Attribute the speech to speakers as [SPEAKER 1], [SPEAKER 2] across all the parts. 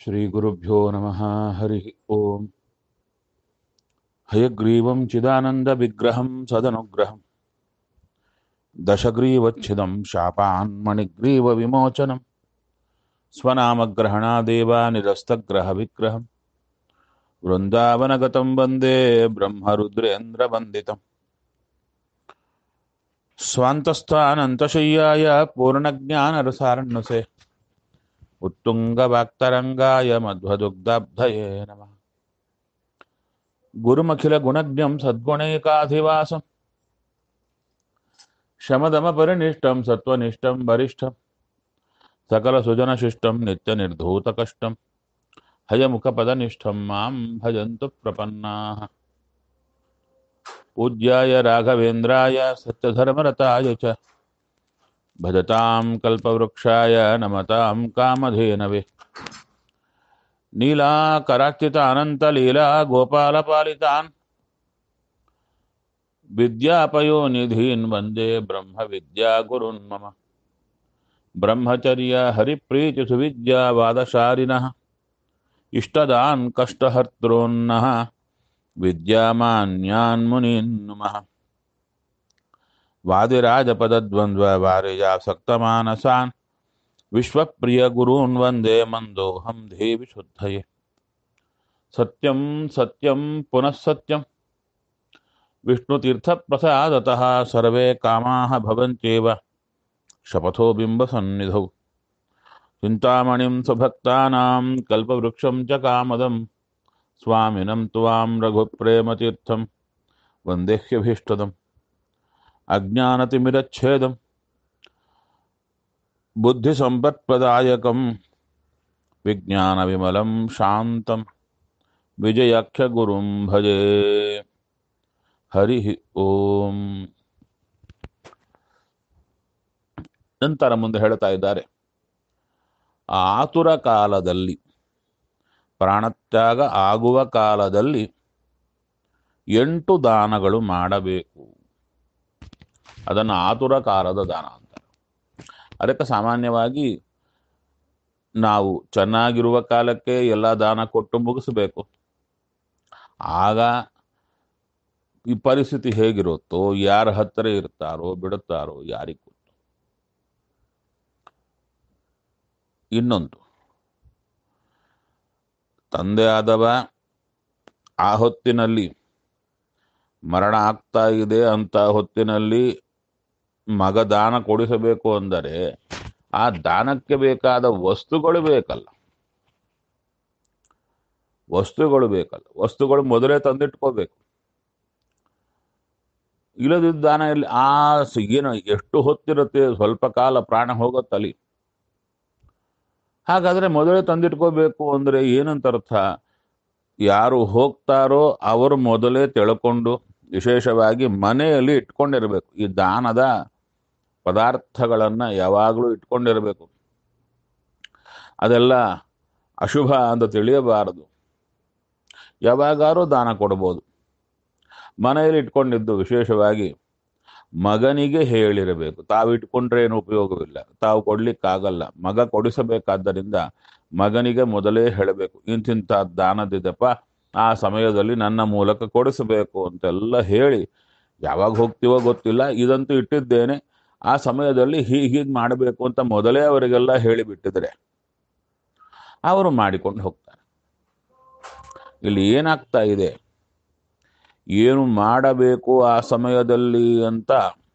[SPEAKER 1] श्रीगुरुभ्यो नमः हरिः ओम् हयग्रीवं चिदानन्दविग्रहं सदनुग्रहं दशग्रीवच्छिदं शापान्मणिग्रीवविमोचनं स्वनामग्रहणादेव निरस्तग्रहविग्रहं वृन्दावनगतं वन्दे ब्रह्मरुद्रेन्द्रवन्दितम् स्वान्तस्थानन्तशय्याय पूर्णज्ञानरसारण्यसे उत्तुङ्गवाक्तरङ्गाय मध्वदुग्धब्धये नमः गुरुमखिलगुणज्ञं सद्गुणैकाधिवासं शमदमपरिनिष्टं सत्त्वनिष्ठं वरिष्ठं सकलसुजनशिष्टं नित्यनिर्धूतकष्टं हयमुखपदनिष्ठं मां भजन्तु प्रपन्नाः पूज्याय राघवेन्द्राय सत्यधर्मरताय च भजतां कल्पवृक्षाय नमतां कामधेनवे नीलाकरार्चितानन्तलीला गोपालपालितान् विद्यापयोनिधीन् वन्दे ब्रह्मविद्यागुरुन् मम ब्रह्मचर्य हरिप्रीतिसुविद्यावादशारिणः इष्टदान् कष्टहर्तॄन्नः विद्यामान्यान् मुनीन् नुमः वादिराजपदद्वन्द्ववारिजासक्तमानसान् विश्वप्रियगुरून् वन्दे मन्दोऽहं देवि शुद्धये सत्यं सत्यं पुनः सत्यं विष्णुतीर्थप्रसादतः सर्वे कामाः भवन्त्येव शपथो बिम्बसन्निधौ चिन्तामणिं सुभक्तानां कल्पवृक्षं च कामदं स्वामिनं त्वां रघुप्रेमतीर्थं वन्देह्यभीष्टदम् अज्ञानतिमिरच्छेदं बुद्धिसम्पत्प्रदायकं विज्ञानविमलं शान्तं विजयाख्यगुरुं भजे ಹರಿ ಓಂ ನಂತರ ಮುಂದೆ ಹೇಳ್ತಾ ಇದ್ದಾರೆ ಆತುರ ಕಾಲದಲ್ಲಿ ಪ್ರಾಣತ್ಯಾಗ ಆಗುವ ಕಾಲದಲ್ಲಿ ಎಂಟು ದಾನಗಳು ಮಾಡಬೇಕು ಅದನ್ನು ಆತುರ ಕಾಲದ ದಾನ ಅಂತಾರೆ ಅದಕ್ಕೆ ಸಾಮಾನ್ಯವಾಗಿ ನಾವು ಚೆನ್ನಾಗಿರುವ ಕಾಲಕ್ಕೆ ಎಲ್ಲ ದಾನ ಕೊಟ್ಟು ಮುಗಿಸ್ಬೇಕು ಆಗ ಈ ಪರಿಸ್ಥಿತಿ ಹೇಗಿರುತ್ತೋ ಯಾರ ಹತ್ತಿರ ಇರ್ತಾರೋ ಬಿಡುತ್ತಾರೋ ಯಾರಿಗೆ ಗೊತ್ತು ಇನ್ನೊಂದು ತಂದೆ ಆದವ ಆ ಹೊತ್ತಿನಲ್ಲಿ ಮರಣ ಆಗ್ತಾ ಇದೆ ಅಂತ ಹೊತ್ತಿನಲ್ಲಿ ಮಗ ದಾನ ಕೊಡಿಸಬೇಕು ಅಂದರೆ ಆ ದಾನಕ್ಕೆ ಬೇಕಾದ ವಸ್ತುಗಳು ಬೇಕಲ್ಲ ವಸ್ತುಗಳು ಬೇಕಲ್ಲ ವಸ್ತುಗಳು ಮೊದಲೇ ತಂದಿಟ್ಕೋಬೇಕು ಇಲ್ಲದಿದ್ದ ದಾನ ಇಲ್ಲಿ ಆ ಏನು ಎಷ್ಟು ಹೊತ್ತಿರುತ್ತೆ ಸ್ವಲ್ಪ ಕಾಲ ಪ್ರಾಣ ಹೋಗುತ್ತಲ್ಲಿ ಹಾಗಾದ್ರೆ ಮೊದಲೇ ತಂದಿಟ್ಕೋಬೇಕು ಅಂದ್ರೆ ಏನಂತ ಅರ್ಥ ಯಾರು ಹೋಗ್ತಾರೋ ಅವರು ಮೊದಲೇ ತಿಳ್ಕೊಂಡು ವಿಶೇಷವಾಗಿ ಮನೆಯಲ್ಲಿ ಇಟ್ಕೊಂಡಿರ್ಬೇಕು ಈ ದಾನದ ಪದಾರ್ಥಗಳನ್ನ ಯಾವಾಗಲೂ ಇಟ್ಕೊಂಡಿರಬೇಕು ಅದೆಲ್ಲ ಅಶುಭ ಅಂತ ತಿಳಿಯಬಾರದು ಯಾವಾಗಾದ್ರೂ ದಾನ ಕೊಡ್ಬೋದು ಮನೆಯಲ್ಲಿ ಇಟ್ಕೊಂಡಿದ್ದು ವಿಶೇಷವಾಗಿ ಮಗನಿಗೆ ಹೇಳಿರಬೇಕು ತಾವು ಇಟ್ಕೊಂಡ್ರೆ ಏನು ಉಪಯೋಗವಿಲ್ಲ ತಾವು ಕೊಡ್ಲಿಕ್ಕಾಗಲ್ಲ ಮಗ ಕೊಡಿಸಬೇಕಾದ್ದರಿಂದ ಮಗನಿಗೆ ಮೊದಲೇ ಹೇಳಬೇಕು ಇಂತಿಂಥ ದಾನದಿದೆಪ್ಪ ಆ ಸಮಯದಲ್ಲಿ ನನ್ನ ಮೂಲಕ ಕೊಡಿಸಬೇಕು ಅಂತೆಲ್ಲ ಹೇಳಿ ಯಾವಾಗ ಹೋಗ್ತೀವೋ ಗೊತ್ತಿಲ್ಲ ಇದಂತೂ ಇಟ್ಟಿದ್ದೇನೆ ಆ ಸಮಯದಲ್ಲಿ ಹೀಗೆ ಹೀಗೆ ಮಾಡಬೇಕು ಅಂತ ಮೊದಲೇ ಅವರಿಗೆಲ್ಲ ಹೇಳಿಬಿಟ್ಟಿದ್ರೆ ಅವರು ಮಾಡಿಕೊಂಡು ಹೋಗ್ತಾರೆ ಇಲ್ಲಿ ಏನಾಗ್ತಾ ಇದೆ ಏನು ಮಾಡಬೇಕು ಆ ಸಮಯದಲ್ಲಿ ಅಂತ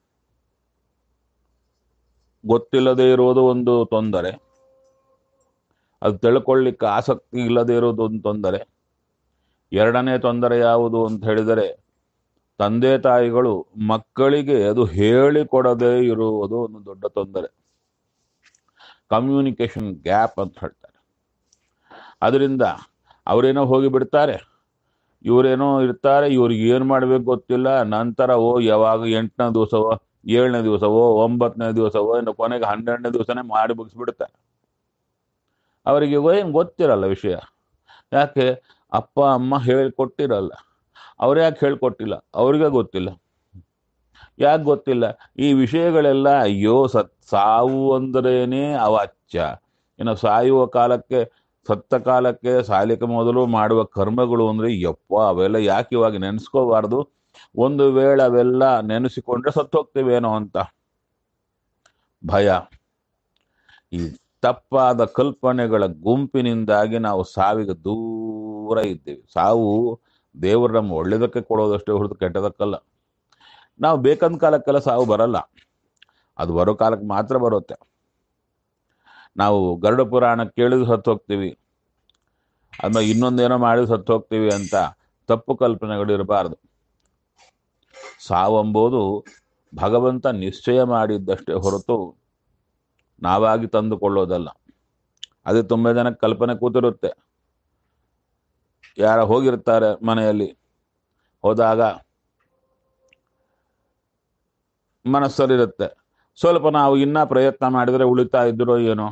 [SPEAKER 1] ಗೊತ್ತಿಲ್ಲದೆ ಇರೋದು ಒಂದು ತೊಂದರೆ ಅದು ತಿಳ್ಕೊಳ್ಳಿಕ್ಕೆ ಆಸಕ್ತಿ ಇಲ್ಲದೆ ಇರೋದು ಒಂದು ತೊಂದರೆ ಎರಡನೇ ತೊಂದರೆ ಯಾವುದು ಅಂತ ಹೇಳಿದರೆ ತಂದೆ ತಾಯಿಗಳು ಮಕ್ಕಳಿಗೆ ಅದು ಹೇಳಿಕೊಡದೇ ಇರುವುದು ಒಂದು ದೊಡ್ಡ ತೊಂದರೆ ಕಮ್ಯುನಿಕೇಶನ್ ಗ್ಯಾಪ್ ಅಂತ ಹೇಳ್ತಾರೆ ಅದರಿಂದ ಅವರೇನೋ ಹೋಗಿ ಬಿಡ್ತಾರೆ ಇವರೇನೋ ಇರ್ತಾರೆ ಇವ್ರಿಗೆ ಏನು ಮಾಡ್ಬೇಕು ಗೊತ್ತಿಲ್ಲ ನಂತರ ಓ ಯಾವಾಗ ಎಂಟನೇ ದಿವಸವೋ ಏಳನೇ ದಿವಸವೋ ಒಂಬತ್ತನೇ ದಿವಸವೋ ಇನ್ನು ಕೊನೆಗೆ ಹನ್ನೆರಡನೇ ದಿವಸನೇ ಮಾಡಿ ಮುಗಿಸ್ಬಿಡ್ತಾರೆ ಅವರಿಗೆ ಏನು ಗೊತ್ತಿರಲ್ಲ ವಿಷಯ ಯಾಕೆ ಅಪ್ಪ ಅಮ್ಮ ಹೇಳಿಕೊಟ್ಟಿರಲ್ಲ ಅವ್ರು ಯಾಕೆ ಹೇಳ್ಕೊಟ್ಟಿಲ್ಲ ಅವ್ರಿಗೆ ಗೊತ್ತಿಲ್ಲ ಯಾಕೆ ಗೊತ್ತಿಲ್ಲ ಈ ವಿಷಯಗಳೆಲ್ಲ ಅಯ್ಯೋ ಸತ್ ಸಾವು ಅಂದ್ರೇನೆ ಅವಾಚ್ಯ ಇನ್ನು ಸಾಯುವ ಕಾಲಕ್ಕೆ ಸತ್ತ ಕಾಲಕ್ಕೆ ಸಾಲಿಕೆ ಮೊದಲು ಮಾಡುವ ಕರ್ಮಗಳು ಅಂದ್ರೆ ಯಪ್ಪ ಅವೆಲ್ಲ ಯಾಕೆ ಇವಾಗ ನೆನೆಸ್ಕೋಬಾರ್ದು ಒಂದು ವೇಳೆ ಅವೆಲ್ಲ ನೆನೆಸಿಕೊಂಡ್ರೆ ಸತ್ತು ಹೋಗ್ತೀವೇನೋ ಅಂತ ಭಯ ಈ ತಪ್ಪಾದ ಕಲ್ಪನೆಗಳ ಗುಂಪಿನಿಂದಾಗಿ ನಾವು ಸಾವಿಗೆ ದೂರ ಇದ್ದೀವಿ ಸಾವು ದೇವರು ನಮ್ಮ ಒಳ್ಳೇದಕ್ಕೆ ಕೊಡೋದಷ್ಟೇ ಹೊರತು ಕೆಟ್ಟದಕ್ಕಲ್ಲ ನಾವು ಬೇಕಂದ ಕಾಲಕ್ಕೆಲ್ಲ ಸಾವು ಬರಲ್ಲ ಅದು ಬರೋ ಕಾಲಕ್ಕೆ ಮಾತ್ರ ಬರುತ್ತೆ ನಾವು ಗರುಡ ಪುರಾಣ ಕೇಳಿದ್ರು ಸತ್ತು ಹೋಗ್ತೀವಿ ಆಮೇಲೆ ಇನ್ನೊಂದೇನೋ ಮಾಡಿದ್ರು ಸತ್ತು ಹೋಗ್ತೀವಿ ಅಂತ ತಪ್ಪು ಕಲ್ಪನೆಗಳು ಇರಬಾರ್ದು ಸಾವೆಂಬುದು ಭಗವಂತ ನಿಶ್ಚಯ ಮಾಡಿದ್ದಷ್ಟೇ ಹೊರತು ನಾವಾಗಿ ತಂದುಕೊಳ್ಳೋದಲ್ಲ ಅದೇ ತುಂಬ ಜನಕ್ಕೆ ಕಲ್ಪನೆ ಕೂತಿರುತ್ತೆ ಯಾರ ಹೋಗಿರ್ತಾರೆ ಮನೆಯಲ್ಲಿ ಹೋದಾಗ ಮನಸ್ಸಲ್ಲಿರುತ್ತೆ ಸ್ವಲ್ಪ ನಾವು ಇನ್ನ ಪ್ರಯತ್ನ ಮಾಡಿದ್ರೆ ಉಳಿತಾ ಇದ್ರೋ ಏನೋ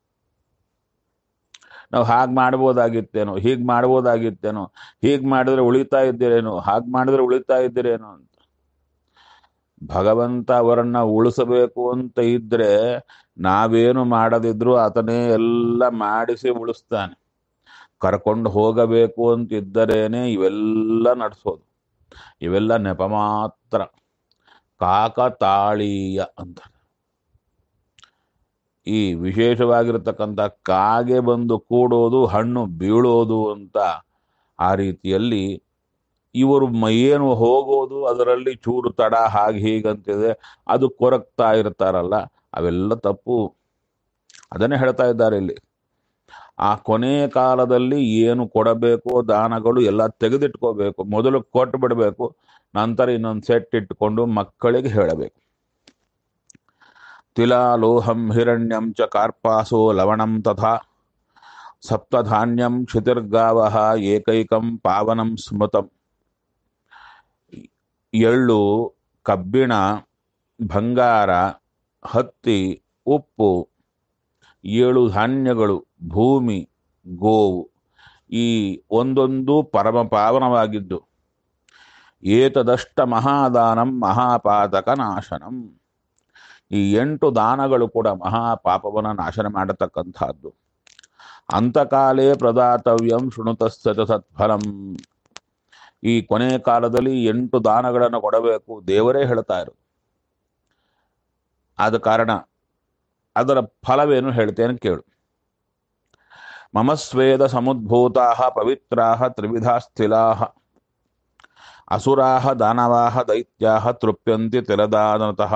[SPEAKER 1] ನಾವು ಹಾಗೆ ಮಾಡ್ಬೋದಾಗಿತ್ತೇನೋ ಹೀಗೆ ಮಾಡ್ಬೋದಾಗಿತ್ತೇನೋ ಹೀಗೆ ಮಾಡಿದ್ರೆ ಉಳಿತಾ ಇದ್ದೀರೇನೋ ಹಾಗೆ ಮಾಡಿದ್ರೆ ಉಳಿತಾ ಇದ್ದೀರೇನೋ ಅಂತ ಭಗವಂತ ಅವರನ್ನ ಉಳಿಸಬೇಕು ಅಂತ ಇದ್ರೆ ನಾವೇನು ಮಾಡದಿದ್ರು ಆತನೇ ಎಲ್ಲ ಮಾಡಿಸಿ ಉಳಿಸ್ತಾನೆ ಕರ್ಕೊಂಡು ಹೋಗಬೇಕು ಅಂತ ಇದ್ದರೇನೆ ಇವೆಲ್ಲ ನಡೆಸೋದು ಇವೆಲ್ಲ ನೆಪ ಮಾತ್ರ ಕಾಕತಾಳೀಯ ಅಂತ ಈ ವಿಶೇಷವಾಗಿರತಕ್ಕಂಥ ಕಾಗೆ ಬಂದು ಕೂಡೋದು ಹಣ್ಣು ಬೀಳೋದು ಅಂತ ಆ ರೀತಿಯಲ್ಲಿ ಇವರು ಮ- ಏನು ಹೋಗೋದು ಅದರಲ್ಲಿ ಚೂರು ತಡ ಹಾಗೆ ಹೀಗಂತಿದೆ ಅದು ಕೊರಗ್ತಾ ಇರ್ತಾರಲ್ಲ ಅವೆಲ್ಲ ತಪ್ಪು ಅದನ್ನೇ ಹೇಳ್ತಾ ಇದ್ದಾರೆ ಇಲ್ಲಿ ಆ ಕೊನೆಯ ಕಾಲದಲ್ಲಿ ಏನು ಕೊಡಬೇಕು ದಾನಗಳು ಎಲ್ಲ ತೆಗೆದಿಟ್ಕೋಬೇಕು ಮೊದಲು ಕೊಟ್ಟು ಬಿಡಬೇಕು ನಂತರ ಇನ್ನೊಂದು ಸೆಟ್ ಇಟ್ಕೊಂಡು ಮಕ್ಕಳಿಗೆ ಹೇಳಬೇಕು ತಿಲಾ ಲೋಹಂ ಹಿರಣ್ಯಂ ಚ ಕಾರ್ಪಾಸೋ ಲವಣಂ ತಥಾ ಸಪ್ತಧಾನ್ಯಂ ಕ್ಷಿತಿರ್ಗಾವ ಏಕೈಕಂ ಪಾವನಂ ಸ್ಮೃತಂ ಎಳ್ಳು ಕಬ್ಬಿಣ ಬಂಗಾರ ಹತ್ತಿ ಉಪ್ಪು ಏಳು ಧಾನ್ಯಗಳು ಭೂಮಿ ಗೋವು ಈ ಒಂದೊಂದು ಪರಮ ಪಾವನವಾಗಿದ್ದು ಏತದಷ್ಟ ಮಹಾದಾನಂ ಮಹಾಪಾತಕ ನಾಶನಂ ಈ ಎಂಟು ದಾನಗಳು ಕೂಡ ಮಹಾಪಾಪವನ್ನು ನಾಶನ ಮಾಡತಕ್ಕಂಥದ್ದು ಅಂತಕಾಲೇ ಪ್ರದಾತವ್ಯಂ ಶೃಣುತಸ್ಸ ಚ ಸತ್ಫಲಂ ಈ ಕೊನೆ ಕಾಲದಲ್ಲಿ ಎಂಟು ದಾನಗಳನ್ನು ಕೊಡಬೇಕು ದೇವರೇ ಹೇಳ್ತಾ ಇರು ಆದ ಕಾರಣ ಅದರ ಫಲವೇನು ಹೇಳ್ತೇನೆ ಕೇಳು ಮಮ ಸ್ವೇದ ಸಮುದ್ಭೂತಾ ಪವಿತ್ರಾ ತ್ರಿವಿಧಾ ಸ್ಥಿಲಾ ಅಸುರಾ ದಾನವಾ ದೈತ್ಯಾ ತೃಪ್ಯಂತಿ ತಿಲದಾನತಃ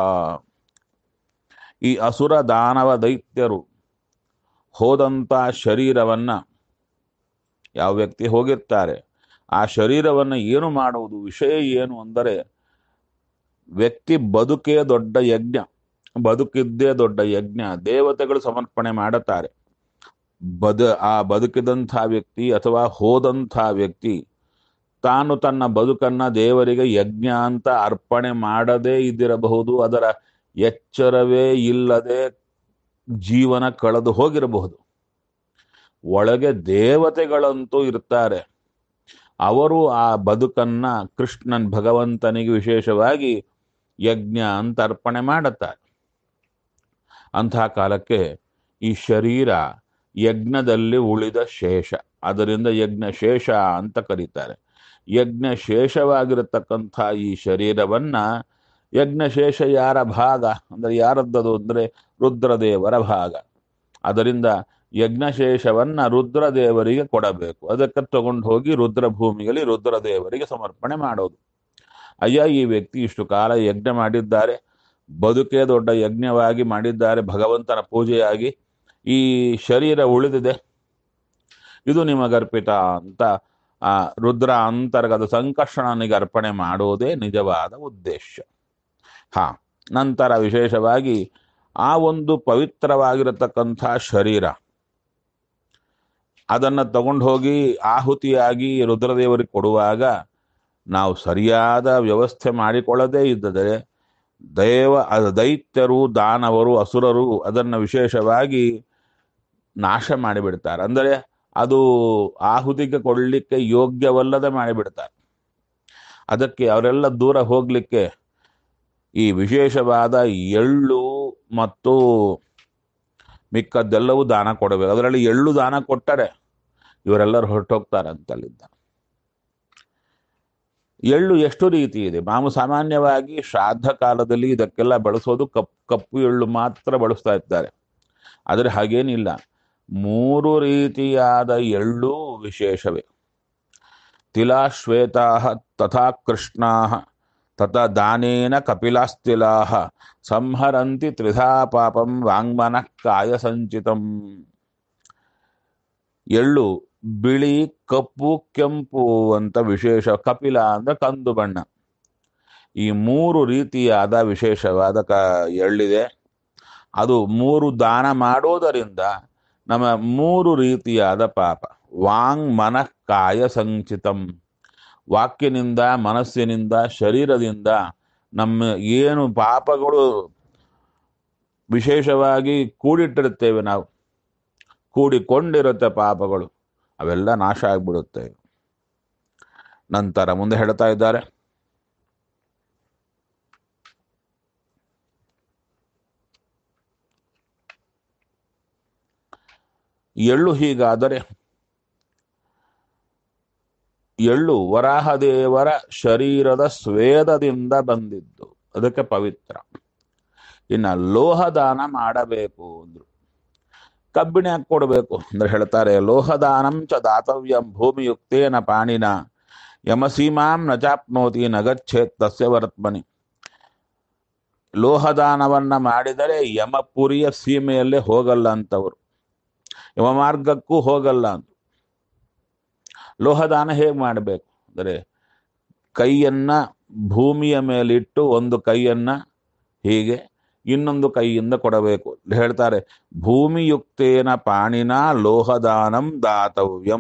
[SPEAKER 1] ಈ ಅಸುರ ದಾನವ ದೈತ್ಯರು ಹೋದಂಥ ಶರೀರವನ್ನ ಯಾವ ವ್ಯಕ್ತಿ ಹೋಗಿರ್ತಾರೆ ಆ ಶರೀರವನ್ನು ಏನು ಮಾಡುವುದು ವಿಷಯ ಏನು ಅಂದರೆ ವ್ಯಕ್ತಿ ಬದುಕೇ ದೊಡ್ಡ ಯಜ್ಞ ಬದುಕಿದ್ದೇ ದೊಡ್ಡ ಯಜ್ಞ ದೇವತೆಗಳು ಸಮರ್ಪಣೆ ಮಾಡುತ್ತಾರೆ ಬದ ಆ ಬದುಕಿದಂಥ ವ್ಯಕ್ತಿ ಅಥವಾ ಹೋದಂಥ ವ್ಯಕ್ತಿ ತಾನು ತನ್ನ ಬದುಕನ್ನ ದೇವರಿಗೆ ಯಜ್ಞ ಅಂತ ಅರ್ಪಣೆ ಮಾಡದೇ ಇದ್ದಿರಬಹುದು ಅದರ ಎಚ್ಚರವೇ ಇಲ್ಲದೆ ಜೀವನ ಕಳೆದು ಹೋಗಿರಬಹುದು ಒಳಗೆ ದೇವತೆಗಳಂತೂ ಇರ್ತಾರೆ ಅವರು ಆ ಬದುಕನ್ನ ಕೃಷ್ಣನ್ ಭಗವಂತನಿಗೆ ವಿಶೇಷವಾಗಿ ಯಜ್ಞ ಅಂತ ಅರ್ಪಣೆ ಮಾಡುತ್ತಾರೆ ಅಂತಹ ಕಾಲಕ್ಕೆ ಈ ಶರೀರ ಯಜ್ಞದಲ್ಲಿ ಉಳಿದ ಶೇಷ ಅದರಿಂದ ಯಜ್ಞ ಶೇಷ ಅಂತ ಕರೀತಾರೆ ಯಜ್ಞ ಶೇಷವಾಗಿರತಕ್ಕಂಥ ಈ ಶರೀರವನ್ನ ಯಜ್ಞಶೇಷ ಯಾರ ಭಾಗ ಅಂದರೆ ಯಾರದ್ದದು ಅಂದರೆ ರುದ್ರದೇವರ ಭಾಗ ಅದರಿಂದ ಯಜ್ಞಶೇಷವನ್ನ ರುದ್ರದೇವರಿಗೆ ಕೊಡಬೇಕು ಅದಕ್ಕೆ ತಗೊಂಡು ಹೋಗಿ ರುದ್ರಭೂಮಿಯಲ್ಲಿ ರುದ್ರದೇವರಿಗೆ ಸಮರ್ಪಣೆ ಮಾಡೋದು ಅಯ್ಯ ಈ ವ್ಯಕ್ತಿ ಇಷ್ಟು ಕಾಲ ಯಜ್ಞ ಮಾಡಿದ್ದಾರೆ ಬದುಕೇ ದೊಡ್ಡ ಯಜ್ಞವಾಗಿ ಮಾಡಿದ್ದಾರೆ ಭಗವಂತನ ಪೂಜೆಯಾಗಿ ಈ ಶರೀರ ಉಳಿದಿದೆ ಇದು ನಿಮಗರ್ಪಿತ ಅಂತ ಆ ರುದ್ರ ಅಂತರ್ಗತ ಸಂಕರ್ಷಣನಿಗೆ ಅರ್ಪಣೆ ಮಾಡೋದೇ ನಿಜವಾದ ಉದ್ದೇಶ ಹಾ ನಂತರ ವಿಶೇಷವಾಗಿ ಆ ಒಂದು ಪವಿತ್ರವಾಗಿರತಕ್ಕಂಥ ಶರೀರ ಅದನ್ನು ತಗೊಂಡು ಹೋಗಿ ಆಹುತಿಯಾಗಿ ರುದ್ರದೇವರಿಗೆ ಕೊಡುವಾಗ ನಾವು ಸರಿಯಾದ ವ್ಯವಸ್ಥೆ ಮಾಡಿಕೊಳ್ಳದೇ ಇದ್ದರೆ ದೇವ ಅದ ದೈತ್ಯರು ದಾನವರು ಅಸುರರು ಅದನ್ನು ವಿಶೇಷವಾಗಿ ನಾಶ ಮಾಡಿಬಿಡ್ತಾರೆ ಅಂದರೆ ಅದು ಆಹುತಿಗೆ ಕೊಡಲಿಕ್ಕೆ ಯೋಗ್ಯವಲ್ಲದೆ ಮಾಡಿಬಿಡ್ತಾರೆ ಅದಕ್ಕೆ ಅವರೆಲ್ಲ ದೂರ ಹೋಗಲಿಕ್ಕೆ ಈ ವಿಶೇಷವಾದ ಎಳ್ಳು ಮತ್ತು ಮಿಕ್ಕದ್ದೆಲ್ಲವೂ ದಾನ ಕೊಡಬೇಕು ಅದರಲ್ಲಿ ಎಳ್ಳು ದಾನ ಕೊಟ್ಟರೆ ಇವರೆಲ್ಲರೂ ಹೊರಟೋಗ್ತಾರಂತಲ್ಲಿದ್ದ ಎಳ್ಳು ಎಷ್ಟು ರೀತಿ ಇದೆ ನಾವು ಸಾಮಾನ್ಯವಾಗಿ ಶ್ರಾದ್ದ ಕಾಲದಲ್ಲಿ ಇದಕ್ಕೆಲ್ಲ ಬಳಸೋದು ಕಪ್ ಕಪ್ಪು ಎಳ್ಳು ಮಾತ್ರ ಬಳಸ್ತಾ ಇದ್ದಾರೆ ಆದರೆ ಹಾಗೇನಿಲ್ಲ ಮೂರು ರೀತಿಯಾದ ಎಳ್ಳು ವಿಶೇಷವೇ ತಿಲಾ ಶ್ವೇತಾ ತಥಾ ಕೃಷ್ಣಾ ತಥ ದಾನೇನ ಕಪಿಲಾಸ್ತಿಲಾ ಸಂಹರಂತಿ ತ್ರಿಧಾ ಪಾಪಂ ವಾಂಗ್ಮನ ಕಾಯ ಸಂಚಿತಂ ಎಳ್ಳು ಬಿಳಿ ಕಪ್ಪು ಕೆಂಪು ಅಂತ ವಿಶೇಷ ಕಪಿಲ ಅಂದ್ರೆ ಕಂದು ಬಣ್ಣ ಈ ಮೂರು ರೀತಿಯಾದ ವಿಶೇಷವಾದ ಕ ಎಳ್ಳಿದೆ ಅದು ಮೂರು ದಾನ ಮಾಡೋದರಿಂದ ನಮ್ಮ ಮೂರು ರೀತಿಯಾದ ಪಾಪ ವಾಂಗ್ ಮನಃ ಕಾಯ ಸಂಚಿತಂ ವಾಕ್ಯನಿಂದ ಮನಸ್ಸಿನಿಂದ ಶರೀರದಿಂದ ನಮ್ಮ ಏನು ಪಾಪಗಳು ವಿಶೇಷವಾಗಿ ಕೂಡಿಟ್ಟಿರುತ್ತೇವೆ ನಾವು ಕೂಡಿಕೊಂಡಿರುತ್ತೆ ಪಾಪಗಳು ಅವೆಲ್ಲ ನಾಶ ಆಗ್ಬಿಡುತ್ತೆ ನಂತರ ಮುಂದೆ ಹೇಳ್ತಾ ಇದ್ದಾರೆ ಎಳ್ಳು ಹೀಗಾದರೆ ಎಳ್ಳು ವರಾಹದೇವರ ಶರೀರದ ಸ್ವೇದದಿಂದ ಬಂದಿದ್ದು ಅದಕ್ಕೆ ಪವಿತ್ರ ಇನ್ನ ಲೋಹದಾನ ಮಾಡಬೇಕು ಅಂದ್ರು ಕಬ್ಬಿಣ ಯಾಕೆ ಕೊಡಬೇಕು ಅಂದ್ರೆ ಹೇಳ್ತಾರೆ ಲೋಹದಾನಂ ಚ ದಾತವ್ಯಂ ಭೂಮಿಯುಕ್ತೇನ ಪಾಣಿನ ಯಮಸೀಮಾಂ ನ ಚಾಪ್ನೋತಿ ನಗಚ್ಛೇತ್ ತಸ್ಯ ವರ್ತಮನಿ ಲೋಹದಾನವನ್ನ ಮಾಡಿದರೆ ಯಮಪುರಿಯ ಸೀಮೆಯಲ್ಲೇ ಹೋಗಲ್ಲ ಅಂತವರು ಯಮಮಾರ್ಗಕ್ಕೂ ಹೋಗಲ್ಲ ಅಂತ ಲೋಹದಾನ ಹೇಗೆ ಮಾಡಬೇಕು ಅಂದರೆ ಕೈಯನ್ನ ಭೂಮಿಯ ಮೇಲಿಟ್ಟು ಒಂದು ಕೈಯನ್ನ ಹೀಗೆ ಇನ್ನೊಂದು ಕೈಯಿಂದ ಕೊಡಬೇಕು ಹೇಳ್ತಾರೆ ಭೂಮಿಯುಕ್ತೇನ ಪಾಣಿನ ಲೋಹದಾನಂ ದಾತವ್ಯಂ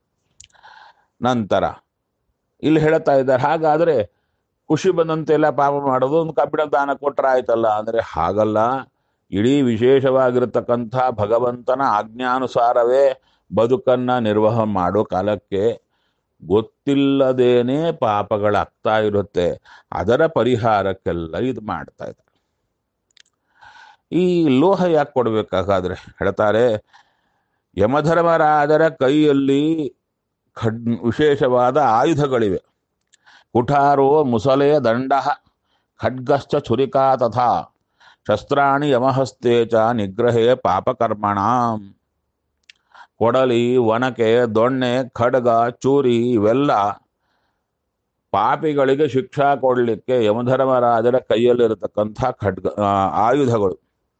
[SPEAKER 1] ನಂತರ ಇಲ್ಲಿ ಹೇಳ್ತಾ ಇದ್ದಾರೆ ಹಾಗಾದ್ರೆ ಖುಷಿ ಬಂದಂತೆಲ್ಲ ಪಾಪ ಮಾಡೋದು ಒಂದು ಕಬ್ಬಿಣ ದಾನ ಕೊಟ್ಟರೆ ಆಯ್ತಲ್ಲ ಅಂದ್ರೆ ಹಾಗಲ್ಲ ಇಡೀ ವಿಶೇಷವಾಗಿರತಕ್ಕಂಥ ಭಗವಂತನ ಆಜ್ಞಾನುಸಾರವೇ ಬದುಕನ್ನ ನಿರ್ವಹ ಮಾಡೋ ಕಾಲಕ್ಕೆ ಗೊತ್ತಿಲ್ಲದೇನೆ ಪಾಪಗಳಾಗ್ತಾ ಇರುತ್ತೆ ಅದರ ಪರಿಹಾರಕ್ಕೆಲ್ಲ ಇದು ಮಾಡ್ತಾ ಇದ್ದಾರೆ ಈ ಲೋಹ ಯಾಕೆ ಕೊಡ್ಬೇಕಾಗಾದ್ರೆ ಹೇಳ್ತಾರೆ ಯಮಧರ್ಮರಾಜರ ಕೈಯಲ್ಲಿ ಖಡ್ ವಿಶೇಷವಾದ ಆಯುಧಗಳಿವೆ ಕುಠಾರೋ ಮುಸಲೆ ದಂಡ ಖಡ್ಗಶ್ಚ छुरिका ತಥಾ ಶಸ್ತ್ರಾಣಿ ಯಮಹಸ್ತೆ ಚ ನಿಗ್ರಹೇ ಪಾಪಕರ್ಮಣಾಂ ಕೊಡಲಿ ಒನಕೆ ದೊಣ್ಣೆ ಖಡ್ಗ ಚೂರಿ ಇವೆಲ್ಲ ಪಾಪಿಗಳಿಗೆ ಶಿಕ್ಷಾ ಕೊಡಲಿಕ್ಕೆ ಯಮಧರ್ಮರಾಜರ ಕೈಯಲ್ಲಿರತಕ್ಕಂಥ ಖಡ್ಗ ಆ, ಆಯುಧಗಳು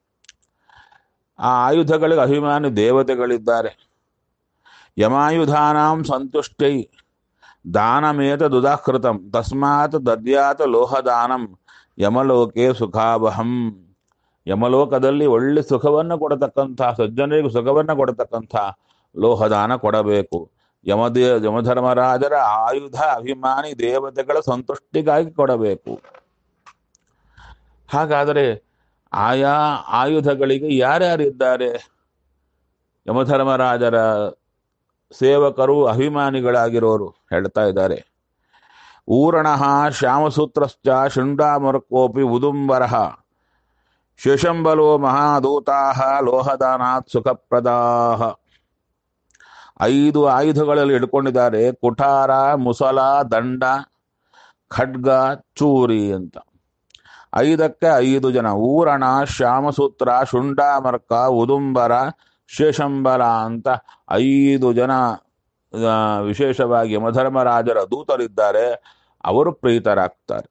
[SPEAKER 1] ಆ ಆಯುಧಗಳಿಗೆ ಅಭಿಮಾನಿ ದೇವತೆಗಳಿದ್ದಾರೆ ಯಮಾಯುಧಾನಾಂ ಸಂತುಷ್ಟೈ ದಾನಮೇತ ದುದಾಕೃತಂ ತಸ್ಮಾತ್ ದದ್ಯಾತ ಲೋಹದಾನಂ ಯಮಲೋಕೆ ಸುಖಾವಹಂ ಯಮಲೋಕದಲ್ಲಿ ಒಳ್ಳೆ ಸುಖವನ್ನು ಕೊಡತಕ್ಕಂಥ ಸಜ್ಜನರಿಗೂ ಸುಖವನ್ನು ಕೊಡತಕ್ಕಂಥ ಲೋಹದಾನ ಕೊಡಬೇಕು ಯಮದೇ ಯಮಧರ್ಮರಾಜರ ಆಯುಧ ಅಭಿಮಾನಿ ದೇವತೆಗಳ ಸಂತುಷ್ಟಿಗಾಗಿ ಕೊಡಬೇಕು ಹಾಗಾದರೆ ಆಯಾ ಆಯುಧಗಳಿಗೆ ಯಾರ್ಯಾರಿದ್ದಾರೆ ಯಮಧರ್ಮರಾಜರ ಸೇವಕರು ಅಭಿಮಾನಿಗಳಾಗಿರೋರು ಹೇಳ್ತಾ ಇದ್ದಾರೆ ಊರಣಃ ಶ್ಯಾಮಸೂತ್ರಶ್ಚ ಶೃಂಡಾಮರ್ಕೋಪಿ ಉದುಂಬರಃ ಶೇಷಂಬಲೋ ಮಹಾದೂತಾ ಲೋಹದಾನಾತ್ ಸುಖಪ್ರದಾಹ ಐದು ಆಯುಧಗಳಲ್ಲಿ ಇಟ್ಕೊಂಡಿದ್ದಾರೆ ಕುಠಾರ ಮುಸಲ ದಂಡ ಖಡ್ಗ ಚೂರಿ ಅಂತ ಐದಕ್ಕೆ ಐದು ಜನ ಊರಣ ಶ್ಯಾಮಸೂತ್ರ ಶುಂಡಾಮರ್ಕ ಉದುಂಬರ ಶೇಷಂಬಲ ಅಂತ ಐದು ಜನ ಆ, ವಿಶೇಷವಾಗಿ ಯಮಧರ್ಮರಾಜರ ದೂತರಿದ್ದಾರೆ ಅವರು ಪ್ರೀತರಾಗ್ತಾರೆ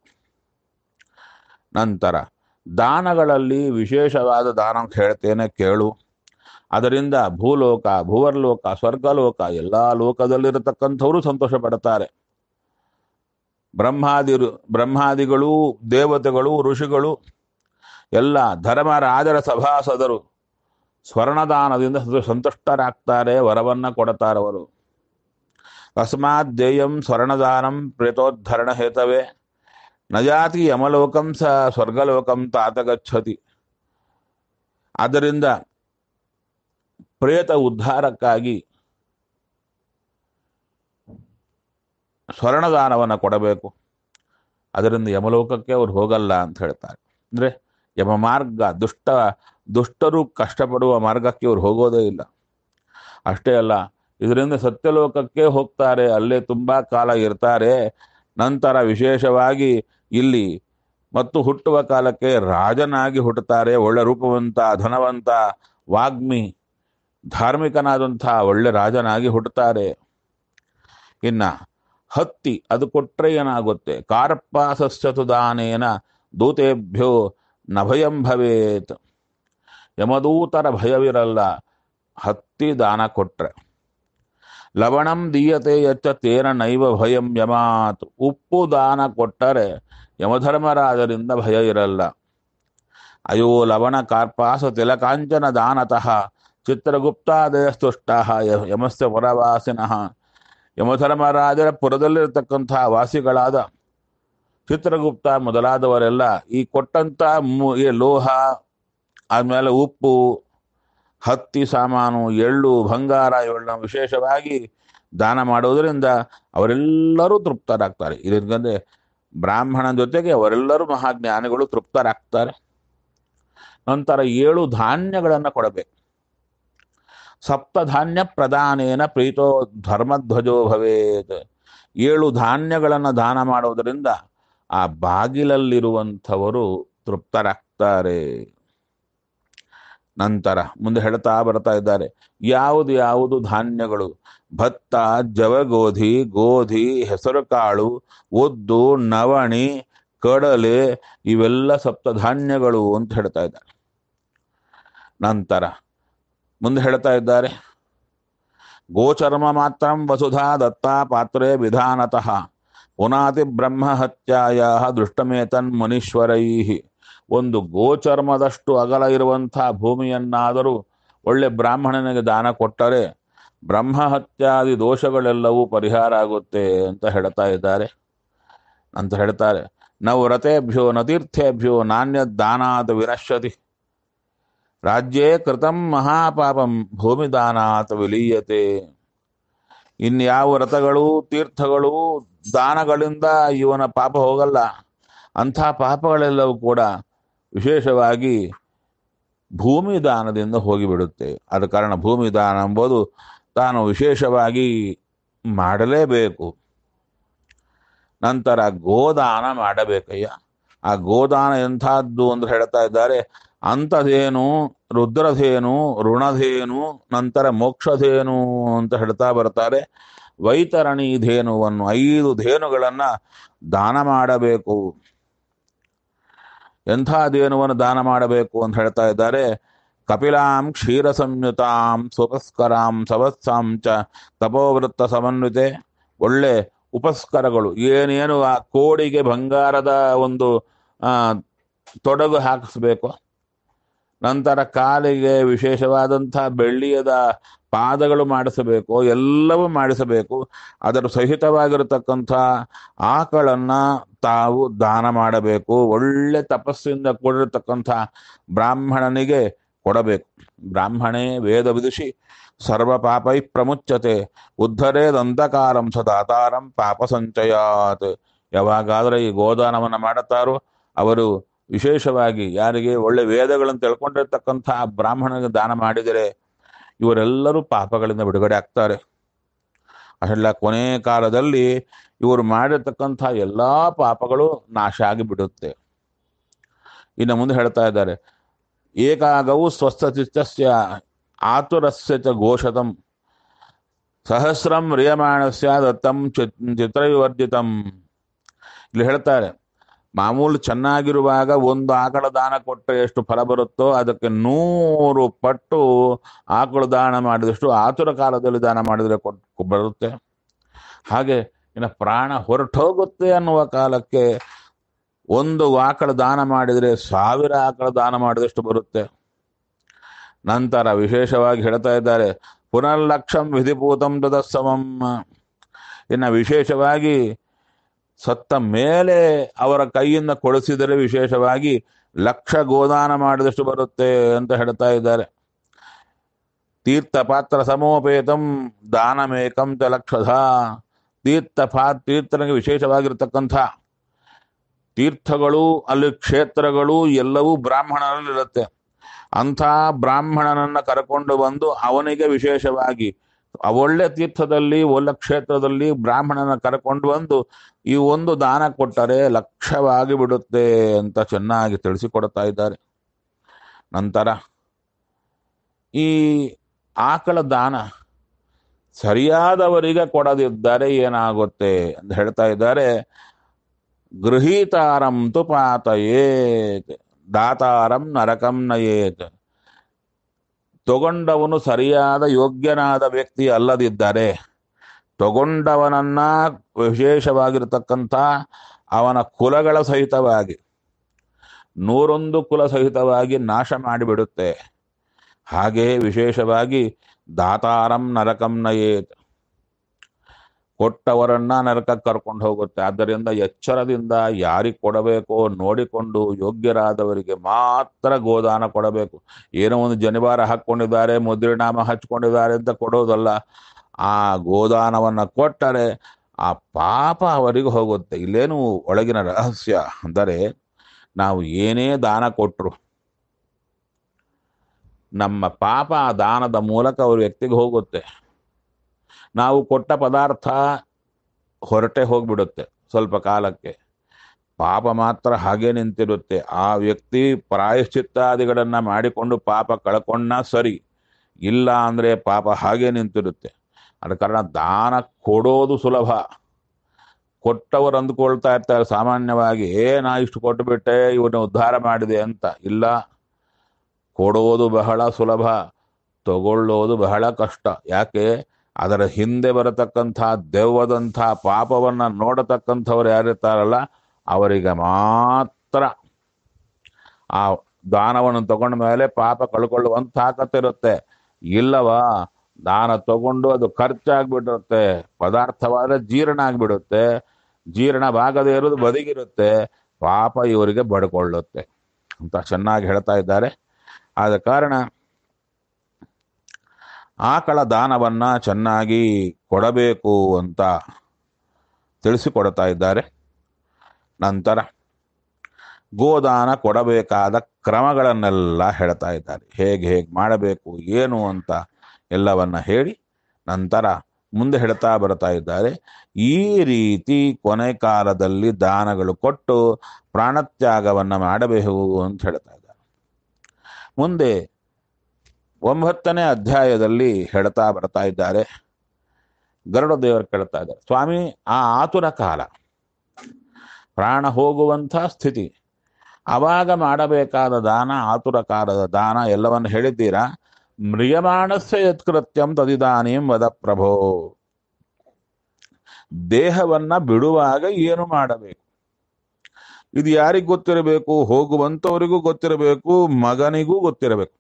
[SPEAKER 1] ನಂತರ ದಾನಗಳಲ್ಲಿ ವಿಶೇಷವಾದ ದಾನ ಅಂತ ಹೇಳ್ತೇನೆ ಕೇಳು ಅದರಿಂದ ಭೂಲೋಕ ಭುವರ್ಲೋಕ ಸ್ವರ್ಗಲೋಕ ಎಲ್ಲ ಲೋಕದಲ್ಲಿರತಕ್ಕಂಥವರು ಸಂತೋಷ ಪಡ್ತಾರೆ ಬ್ರಹ್ಮಾದಿ ಬ್ರಹ್ಮಾದಿಗಳು ದೇವತೆಗಳು ಋಷಿಗಳು ಎಲ್ಲ ಧರ್ಮರಾಜರ ಸಭಾಸದರು ಸ್ವರ್ಣದಾನದಿಂದ ಸಂತುಷ್ಟರಾಗ್ತಾರೆ ವರವನ್ನ ಕೊಡುತ್ತಾರೆ ಅವರು ತಸ್ಮಾತ್ ದೇಯಂ ಸ್ವರ್ಣದಾನಂ ಪ್ರೇತೋದ್ಧರಣ ಹೇತವೇ ನಜಾತಿ ಯಮಲೋಕಂ ಸ ಸ್ವರ್ಗಲೋಕಂ ತಾತ ಗಚ್ಚತಿ ಆದ್ದರಿಂದ ಪ್ರೇತ ಉದ್ಧಾರಕ್ಕಾಗಿ ಸ್ವರ್ಣದಾನವನ್ನು ಕೊಡಬೇಕು ಅದರಿಂದ ಯಮಲೋಕಕ್ಕೆ ಅವ್ರು ಹೋಗಲ್ಲ ಅಂತ ಹೇಳ್ತಾರೆ ಅಂದ್ರೆ ಯಮ ಮಾರ್ಗ ದುಷ್ಟ ದುಷ್ಟರು ಕಷ್ಟಪಡುವ ಮಾರ್ಗಕ್ಕೆ ಅವ್ರು ಹೋಗೋದೇ ಇಲ್ಲ ಅಷ್ಟೇ ಅಲ್ಲ ಇದರಿಂದ ಸತ್ಯಲೋಕಕ್ಕೆ ಹೋಗ್ತಾರೆ ಅಲ್ಲೇ ತುಂಬಾ ಕಾಲ ಇರ್ತಾರೆ ನಂತರ ವಿಶೇಷವಾಗಿ ಇಲ್ಲಿ ಮತ್ತು ಹುಟ್ಟುವ ಕಾಲಕ್ಕೆ ರಾಜನಾಗಿ ಹುಟ್ಟುತ್ತಾರೆ ಒಳ್ಳೆ ರೂಪವಂತ ಧನವಂತ ವಾಗ್ಮಿ ಧಾರ್ಮಿಕನಾದಂಥ ಒಳ್ಳೆ ರಾಜನಾಗಿ ಹುಟ್ಟುತ್ತಾರೆ ಇನ್ನ ಹತ್ತಿ ಅದು ಕೊಟ್ರೆ ಏನಾಗುತ್ತೆ ಕಾರ್ಪಾಸಸ್ಯತು ದಾನೇನ ದೂತೇಭ್ಯೋ ನ ಭಯಂ ಭವೇತ್ ಯಮದೂತರ ಭಯವಿರಲ್ಲ ಹತ್ತಿ ದಾನ ಕೊಟ್ರೆ ಲವಣಂ ದೀಯತೆ ಯಚ್ಚ ತೇನ ನೈವ ಭಯಂ ಯಮಾತ್ ಉಪ್ಪು ದಾನ ಕೊಟ್ಟರೆ ಯಮಧರ್ಮರಾಜರಿಂದ ಭಯ ಇರಲ್ಲ ಅಯೋ ಲವಣ ಕಾರ್ಪಾಸ ತಿಲಕಾಂಚನ ದಾನತಃ ಚಿತ್ರಗುಪ್ತಾದಯಸ್ತುಷ್ಟ ಯಮಸ್ಯ ಪರವಾಸಿನಃ ಯಮಧರ್ಮರಾಜರ ಪುರದಲ್ಲಿರತಕ್ಕಂಥ ವಾಸಿಗಳಾದ ಚಿತ್ರಗುಪ್ತ ಮೊದಲಾದವರೆಲ್ಲ ಈ ಕೊಟ್ಟಂತ ಮು- ಈ ಲೋಹ ಆದ್ಮೇಲೆ ಉಪ್ಪು ಹತ್ತಿ ಸಾಮಾನು ಎಳ್ಳು ಬಂಗಾರ ಇವೆಲ್ಲ ವಿಶೇಷವಾಗಿ ದಾನ ಮಾಡುವುದರಿಂದ ಅವರೆಲ್ಲರೂ ತೃಪ್ತರಾಗ್ತಾರೆ ಇದಕ್ಕೆ ಬ್ರಾಹ್ಮಣ ಜೊತೆಗೆ ಅವರೆಲ್ಲರೂ ಮಹಾಜ್ಞಾನಿಗಳು ತೃಪ್ತರಾಗ್ತಾರೆ ನಂತರ ಏಳು ಧಾನ್ಯಗಳನ್ನು ಕೊಡಬೇಕು ಸಪ್ತಧಾನ್ಯ ಪ್ರದಾನೇನ ಪ್ರೀತೋ ಧರ್ಮಧ್ವಜೋ ಭವೇತ್ ಏಳು ಧಾನ್ಯಗಳನ್ನು ದಾನ ಮಾಡುವುದರಿಂದ ಆ ಬಾಗಿಲಲ್ಲಿರುವಂಥವರು ತೃಪ್ತರಾಗ್ತಾರೆ ನಂತರ ಮುಂದೆ ಹೇಳ್ತಾ ಬರ್ತಾ ಇದ್ದಾರೆ ಯಾವುದು ಯಾವುದು ಧಾನ್ಯಗಳು ಭತ್ತ ಜವಗೋಧಿ ಗೋಧಿ ಹೆಸರುಕಾಳು ಉದ್ದು ನವಣಿ ಕಡಲೆ ಇವೆಲ್ಲ ಸಪ್ತಧಾನ್ಯಗಳು ಅಂತ ಹೇಳ್ತಾ ಇದ್ದಾರೆ ನಂತರ ಮುಂದೆ ಹೇಳ್ತಾ ಇದ್ದಾರೆ ಗೋಚರ್ಮ ಮಾತ್ರ ವಸುಧಾ ದತ್ತಾ ಪಾತ್ರೆ ವಿಧಾನತಃ ಪುನಾತಿ ಬ್ರಹ್ಮ ಹತ್ಯಾಯ ದೃಷ್ಟಮೇತನ್ ಮುನೀಶ್ವರೈ ಒಂದು ಗೋಚರ್ಮದಷ್ಟು ಅಗಲ ಇರುವಂಥ ಭೂಮಿಯನ್ನಾದರೂ ಒಳ್ಳೆ ಬ್ರಾಹ್ಮಣನಿಗೆ ದಾನ ಕೊಟ್ಟರೆ ಬ್ರಹ್ಮ ಹತ್ಯಾದಿ ದೋಷಗಳೆಲ್ಲವೂ ಪರಿಹಾರ ಆಗುತ್ತೆ ಅಂತ ಹೇಳ್ತಾ ಇದ್ದಾರೆ ಅಂತ ಹೇಳ್ತಾರೆ ನಾವು ವ್ರತೇಭ್ಯೋ ನ ತೀರ್ಥೇಭ್ಯೋ ನಾಣ್ಯ ದಾನಾತ್ ವಿನಶ್ಯತಿ ರಾಜ್ಯೇ ಕೃತಂ ಮಹಾಪಾಪಂ ಭೂಮಿ ದಾನಾತ್ ವಿಲೀಯತೆ ಇನ್ಯಾವ ವ್ರತಗಳು ತೀರ್ಥಗಳು ದಾನಗಳಿಂದ ಇವನ ಪಾಪ ಹೋಗಲ್ಲ ಅಂಥ ಪಾಪಗಳೆಲ್ಲವೂ ಕೂಡ ವಿಶೇಷವಾಗಿ ಭೂಮಿ ದಾನದಿಂದ ಹೋಗಿಬಿಡುತ್ತೆ ಆದ ಕಾರಣ ಭೂಮಿ ದಾನ ಎಂಬುದು ತಾನು ವಿಶೇಷವಾಗಿ ಮಾಡಲೇಬೇಕು ನಂತರ ಗೋದಾನ ಮಾಡಬೇಕಯ್ಯ ಆ ಗೋದಾನ ಎಂಥದ್ದು ಅಂತ ಹೇಳ್ತಾ ಇದ್ದಾರೆ ಅಂಥದೇನು ರುದ್ರಧೇನು ಋಣಧೇನು ನಂತರ ಮೋಕ್ಷಧೇನು ಅಂತ ಹೇಳ್ತಾ ಬರ್ತಾರೆ ವೈತರಣಿ ಧೇನುವನ್ನು ಐದು ಧೇನುಗಳನ್ನ ದಾನ ಮಾಡಬೇಕು ಎಂಥ ಧೇನುವನ್ನು ದಾನ ಮಾಡಬೇಕು ಅಂತ ಹೇಳ್ತಾ ಇದ್ದಾರೆ ಕಪಿಲಾಂ ಕ್ಷೀರ ಸಂಯುತಾಂ ಸುಪಸ್ಕರಾಂ ಸವತ್ಸಾಂ ಚ ತಪೋವೃತ್ತ ಸಮನ್ವಿತೆ ಒಳ್ಳೆ ಉಪಸ್ಕರಗಳು ಏನೇನು ಆ ಕೋಡಿಗೆ ಬಂಗಾರದ ಒಂದು ಆ, ತೊಡಗು ಹಾಕಿಸ್ಬೇಕು ನಂತರ ಕಾಲಿಗೆ ವಿಶೇಷವಾದಂಥ ಬೆಳ್ಳಿಯದ ಪಾದಗಳು ಮಾಡಿಸಬೇಕು ಎಲ್ಲವೂ ಮಾಡಿಸಬೇಕು ಅದರ ಸಹಿತವಾಗಿರತಕ್ಕಂಥ ಆಕಳನ್ನ ತಾವು ದಾನ ಮಾಡಬೇಕು ಒಳ್ಳೆ ತಪಸ್ಸಿಂದ ಕೂಡಿರತಕ್ಕಂಥ ಬ್ರಾಹ್ಮಣನಿಗೆ ಕೊಡಬೇಕು ಬ್ರಾಹ್ಮಣೇ ವೇದ ವಿದುಷಿ ಸರ್ವ ಪಾಪೈ ಪ್ರಮುಚ್ಯತೆ ಉದ್ಧರೇದಂಧಕಾರಂ ಸದಾತಾರಂ ಪಾಪ ಸಂಚಯಾತ್ ಯಾವಾಗಾದರೆ ಈ ಗೋದಾನವನ್ನು ಮಾಡುತ್ತಾರೋ ಅವರು ವಿಶೇಷವಾಗಿ ಯಾರಿಗೆ ಒಳ್ಳೆ ವೇದಗಳನ್ನು ತಿಳ್ಕೊಂಡಿರ್ತಕ್ಕಂಥ ಬ್ರಾಹ್ಮಣನಿಗೆ ದಾನ ಮಾಡಿದರೆ ಇವರೆಲ್ಲರೂ ಪಾಪಗಳಿಂದ ಬಿಡುಗಡೆ ಆಗ್ತಾರೆ ಅಷ್ಟೆಲ್ಲ ಕೊನೆ ಕಾಲದಲ್ಲಿ ಇವರು ಮಾಡಿರ್ತಕ್ಕಂಥ ಎಲ್ಲ ಪಾಪಗಳು ನಾಶ ಆಗಿಬಿಡುತ್ತೆ ಇನ್ನು ಮುಂದೆ ಹೇಳ್ತಾ ಇದ್ದಾರೆ ಏಕಾಗವು ಸ್ವಸ್ಥಚಿತ್ತಸ್ಯ ಆತುರಸ್ಯ ಚ ಘೋಷತಂ ಸಹಸ್ರಂ ರಿಯಮಾಣಸ್ಯ ದತ್ತಂ ಚಿತ್ ಚಿತ್ರವಿವರ್ಜಿತಂ ಇಲ್ಲಿ ಹೇಳ್ತಾರೆ ಮಾಮೂಲು ಚೆನ್ನಾಗಿರುವಾಗ ಒಂದು ಆಕಳ ದಾನ ಕೊಟ್ಟರೆ ಎಷ್ಟು ಫಲ ಬರುತ್ತೋ ಅದಕ್ಕೆ ನೂರು ಪಟ್ಟು ಆಕಳು ದಾನ ಮಾಡಿದಷ್ಟು ಆತುರ ಕಾಲದಲ್ಲಿ ದಾನ ಮಾಡಿದರೆ ಕೊಟ್ಟು ಬರುತ್ತೆ ಹಾಗೆ ಇನ್ನು ಪ್ರಾಣ ಹೊರಟೋಗುತ್ತೆ ಅನ್ನುವ ಕಾಲಕ್ಕೆ ಒಂದು ಆಕಳ ದಾನ ಮಾಡಿದರೆ ಸಾವಿರ ಆಕಳ ದಾನ ಮಾಡಿದಷ್ಟು ಬರುತ್ತೆ ನಂತರ ವಿಶೇಷವಾಗಿ ಹೇಳ್ತಾ ಇದ್ದಾರೆ ಪುನರ್ಲಕ್ಷಂ ವಿಧಿಪೂತಂ ತದಸ್ಸಮಂ ಇನ್ನು ವಿಶೇಷವಾಗಿ ಸತ್ತ ಮೇಲೆ ಅವರ ಕೈಯಿಂದ ಕೊಡಿಸಿದರೆ ವಿಶೇಷವಾಗಿ ಲಕ್ಷ ಗೋದಾನ ಮಾಡಿದಷ್ಟು ಬರುತ್ತೆ ಅಂತ ಹೇಳ್ತಾ ಇದ್ದಾರೆ ತೀರ್ಥ ಪಾತ್ರ ಸಮೋಪೇತಂ ದಾನಮೇಕಂ ಚ ಲಕ್ಷಧ ತೀರ್ಥ ಪಾ ತೀರ್ಥನಿಗೆ ವಿಶೇಷವಾಗಿರ್ತಕ್ಕಂಥ ತೀರ್ಥಗಳು ಅಲ್ಲಿ ಕ್ಷೇತ್ರಗಳು ಎಲ್ಲವೂ ಬ್ರಾಹ್ಮಣರಲ್ಲಿರುತ್ತೆ ಅಂಥ ಬ್ರಾಹ್ಮಣನನ್ನ ಕರ್ಕೊಂಡು ಬಂದು ಅವನಿಗೆ ವಿಶೇಷವಾಗಿ ಆ ಒಳ್ಳೆ ತೀರ್ಥದಲ್ಲಿ ಒಳ್ಳೆ ಕ್ಷೇತ್ರದಲ್ಲಿ ಬ್ರಾಹ್ಮಣನ ಕರ್ಕೊಂಡು ಬಂದು ಈ ಒಂದು ದಾನ ಕೊಟ್ಟರೆ ಲಕ್ಷವಾಗಿ ಬಿಡುತ್ತೆ ಅಂತ ಚೆನ್ನಾಗಿ ತಿಳಿಸಿಕೊಡ್ತಾ ಇದ್ದಾರೆ ನಂತರ ಈ ಆಕಳ ದಾನ ಸರಿಯಾದವರಿಗೆ ಕೊಡದಿದ್ದರೆ ಏನಾಗುತ್ತೆ ಅಂತ ಹೇಳ್ತಾ ಇದ್ದಾರೆ ಗೃಹೀತಾರಂ ತು ಪಾತಯೇತ್ ದಾತಾರಂ ನರಕಂ ನಯೇತ್ ತಗೊಂಡವನು ಸರಿಯಾದ ಯೋಗ್ಯನಾದ ವ್ಯಕ್ತಿ ಅಲ್ಲದಿದ್ದರೆ ತಗೊಂಡವನನ್ನ ವಿಶೇಷವಾಗಿರತಕ್ಕಂಥ ಅವನ ಕುಲಗಳ ಸಹಿತವಾಗಿ ನೂರೊಂದು ಕುಲ ಸಹಿತವಾಗಿ ನಾಶ ಮಾಡಿಬಿಡುತ್ತೆ ಹಾಗೆ ವಿಶೇಷವಾಗಿ ದಾತಾರಂ ನರಕಂ ನಯೇತ್ ಕೊಟ್ಟವರನ್ನ ನರಕಕ್ಕೆ ಕರ್ಕೊಂಡು ಹೋಗುತ್ತೆ ಆದ್ದರಿಂದ ಎಚ್ಚರದಿಂದ ಯಾರಿಗೆ ಕೊಡಬೇಕೋ ನೋಡಿಕೊಂಡು ಯೋಗ್ಯರಾದವರಿಗೆ ಮಾತ್ರ ಗೋದಾನ ಕೊಡಬೇಕು ಏನೋ ಒಂದು ಜನಿವಾರ ಹಾಕ್ಕೊಂಡಿದ್ದಾರೆ ಮುದ್ರಿನಾಮ ಹಚ್ಕೊಂಡಿದ್ದಾರೆ ಅಂತ ಕೊಡೋದಲ್ಲ ಆ ಗೋದಾನವನ್ನ ಕೊಟ್ಟರೆ ಆ ಪಾಪ ಅವರಿಗೆ ಹೋಗುತ್ತೆ ಇಲ್ಲೇನು ಒಳಗಿನ ರಹಸ್ಯ ಅಂದರೆ ನಾವು ಏನೇ ದಾನ ಕೊಟ್ಟರು ನಮ್ಮ ಪಾಪ ಆ ದಾನದ ಮೂಲಕ ಅವ್ರ ವ್ಯಕ್ತಿಗೆ ಹೋಗುತ್ತೆ ನಾವು ಕೊಟ್ಟ ಪದಾರ್ಥ ಹೊರಟೆ ಹೋಗ್ಬಿಡುತ್ತೆ ಸ್ವಲ್ಪ ಕಾಲಕ್ಕೆ ಪಾಪ ಮಾತ್ರ ಹಾಗೆ ನಿಂತಿರುತ್ತೆ ಆ ವ್ಯಕ್ತಿ ಪ್ರಾಯಶ್ಚಿತ್ತಾದಿಗಳನ್ನ ಮಾಡಿಕೊಂಡು ಪಾಪ ಕಳ್ಕೊಂಡ ಸರಿ ಇಲ್ಲ ಅಂದ್ರೆ ಪಾಪ ಹಾಗೆ ನಿಂತಿರುತ್ತೆ ಅದ ಕಾರಣ ದಾನ ಕೊಡೋದು ಸುಲಭ ಕೊಟ್ಟವರು ಅಂದ್ಕೊಳ್ತಾ ಇರ್ತಾರೆ ಸಾಮಾನ್ಯವಾಗಿ ಏ ನಾ ಇಷ್ಟು ಕೊಟ್ಟುಬಿಟ್ಟೆ ಇವನ್ನ ಉದ್ಧಾರ ಮಾಡಿದೆ ಅಂತ ಇಲ್ಲ ಕೊಡೋದು ಬಹಳ ಸುಲಭ ತಗೊಳ್ಳೋದು ಬಹಳ ಕಷ್ಟ ಯಾಕೆ ಅದರ ಹಿಂದೆ ಬರತಕ್ಕಂಥ ದೆವ್ವದಂಥ ಪಾಪವನ್ನ ನೋಡತಕ್ಕಂಥವ್ರು ಯಾರಿರ್ತಾರಲ್ಲ ಅವರಿಗೆ ಮಾತ್ರ ಆ ದಾನವನ್ನು ತಗೊಂಡ ಮೇಲೆ ಪಾಪ ಕಳ್ಕೊಳ್ಳುವಂತ ತಾಕತ್ತಿರುತ್ತೆ ಇಲ್ಲವಾ ದಾನ ತಗೊಂಡು ಅದು ಖರ್ಚಾಗ್ಬಿಟ್ಟಿರುತ್ತೆ ಪದಾರ್ಥವಾದ್ರೆ ಜೀರ್ಣ ಆಗ್ಬಿಡುತ್ತೆ ಜೀರ್ಣವಾಗದೇ ಇರೋದು ಬದಿಗಿರುತ್ತೆ ಪಾಪ ಇವರಿಗೆ ಬಡ್ಕೊಳ್ಳುತ್ತೆ ಅಂತ ಚೆನ್ನಾಗಿ ಹೇಳ್ತಾ ಇದ್ದಾರೆ ಆದ ಕಾರಣ ಆಕಳ ದಾನವನ್ನ ಚೆನ್ನಾಗಿ ಕೊಡಬೇಕು ಅಂತ ತಿಳಿಸಿಕೊಡ್ತಾ ಇದ್ದಾರೆ ನಂತರ ಗೋದಾನ ಕೊಡಬೇಕಾದ ಕ್ರಮಗಳನ್ನೆಲ್ಲ ಹೇಳ್ತಾ ಇದ್ದಾರೆ ಹೇಗೆ ಹೇಗೆ ಮಾಡಬೇಕು ಏನು ಅಂತ ಎಲ್ಲವನ್ನ ಹೇಳಿ ನಂತರ ಮುಂದೆ ಹೇಳ್ತಾ ಬರ್ತಾ ಇದ್ದಾರೆ ಈ ರೀತಿ ಕೊನೆ ಕಾಲದಲ್ಲಿ ದಾನಗಳು ಕೊಟ್ಟು ಪ್ರಾಣತ್ಯಾಗವನ್ನ ಮಾಡಬೇಕು ಅಂತ ಹೇಳ್ತಾ ಇದ್ದಾರೆ ಮುಂದೆ ಒಂಬತ್ತನೇ ಅಧ್ಯಾಯದಲ್ಲಿ ಹೇಳ್ತಾ ಬರ್ತಾ ಇದ್ದಾರೆ ಗರುಡ ದೇವರು ಕೇಳ್ತಾ ಇದ್ದಾರೆ ಸ್ವಾಮಿ ಆ ಆತುರ ಕಾಲ ಪ್ರಾಣ ಹೋಗುವಂಥ ಸ್ಥಿತಿ ಅವಾಗ ಮಾಡಬೇಕಾದ ದಾನ ಆತುರ ಕಾಲದ ದಾನ ಎಲ್ಲವನ್ನು ಹೇಳಿದ್ದೀರಾ ಮ್ರಿಯಮಾಣಸ್ಯ ಯತ್ಕೃತ್ಯಂ ತದಿದಾನೀಂ ವದ ಪ್ರಭೋ ದೇಹವನ್ನ ಬಿಡುವಾಗ ಏನು ಮಾಡಬೇಕು ಇದು ಯಾರಿಗ್ ಗೊತ್ತಿರಬೇಕು ಹೋಗುವಂತವರಿಗೂ ಗೊತ್ತಿರಬೇಕು ಮಗನಿಗೂ ಗೊತ್ತಿರಬೇಕು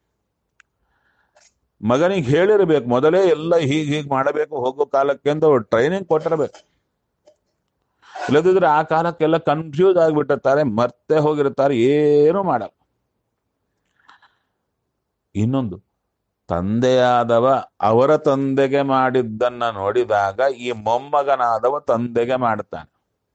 [SPEAKER 1] ಮಗನಿಗೆ ಹೇಳಿರ್ಬೇಕು ಮೊದಲೇ ಎಲ್ಲ ಹೀಗೆ ಹೀಗೆ ಮಾಡಬೇಕು ಹೋಗೋ ಕಾಲಕ್ಕೆ ಅಂತ ಟ್ರೈನಿಂಗ್ ಕೊಟ್ಟಿರ್ಬೇಕು ಇಲ್ಲದಿದ್ರೆ ಆ ಕಾಲಕ್ಕೆಲ್ಲ ಕನ್ಫ್ಯೂಸ್ ಆಗಿಬಿಟ್ಟಿರ್ತಾರೆ ಮತ್ತೆ ಹೋಗಿರ್ತಾರೆ ಏನು ಮಾಡಲ್ಲ ಇನ್ನೊಂದು ತಂದೆಯಾದವ ಅವರ ತಂದೆಗೆ ಮಾಡಿದ್ದನ್ನ ನೋಡಿದಾಗ ಈ ಮೊಮ್ಮಗನಾದವ ತಂದೆಗೆ ಮಾಡ್ತಾನೆ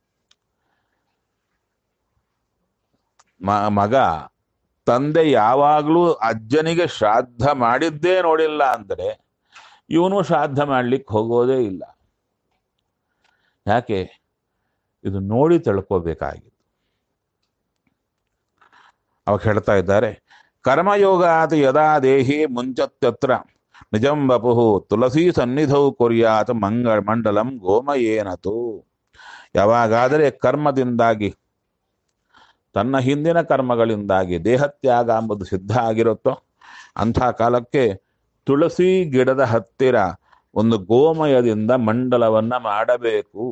[SPEAKER 1] ಮ- ಮಗ ತಂದೆ ಯಾವಾಗ್ಲೂ ಅಜ್ಜನಿಗೆ ಶ್ರಾದ್ದ ಮಾಡಿದ್ದೇ ನೋಡಿಲ್ಲ ಅಂದ್ರೆ ಇವನು ಶ್ರಾದ್ದ ಮಾಡ್ಲಿಕ್ಕೆ ಹೋಗೋದೇ ಇಲ್ಲ ಯಾಕೆ ಇದು ನೋಡಿ ತಿಳ್ಕೋಬೇಕಾಗಿತ್ತು ಅವಾಗ ಹೇಳ್ತಾ ಇದ್ದಾರೆ ಕರ್ಮಯೋಗಾತ್ ಯದಾ ದೇಹಿ ಮುಂಚತ್ಯತ್ರ ನಿಜಂ ವಪುಹು ತುಳಸಿ ಸನ್ನಿಧೌ ಕುರ್ಯಾತ್ ಮಂಗ ಮಂಡಲಂ ಗೋಮಯೇನತು ಯಾವಾಗಾದರೆ ಕರ್ಮದಿಂದಾಗಿ ತನ್ನ ಹಿಂದಿನ ಕರ್ಮಗಳಿಂದಾಗಿ ದೇಹತ್ಯಾಗ ಎಂಬುದು ಸಿದ್ಧ ಆಗಿರುತ್ತೋ ಅಂಥ ಕಾಲಕ್ಕೆ ತುಳಸಿ ಗಿಡದ ಹತ್ತಿರ ಒಂದು ಗೋಮಯದಿಂದ ಮಂಡಲವನ್ನ ಮಾಡಬೇಕು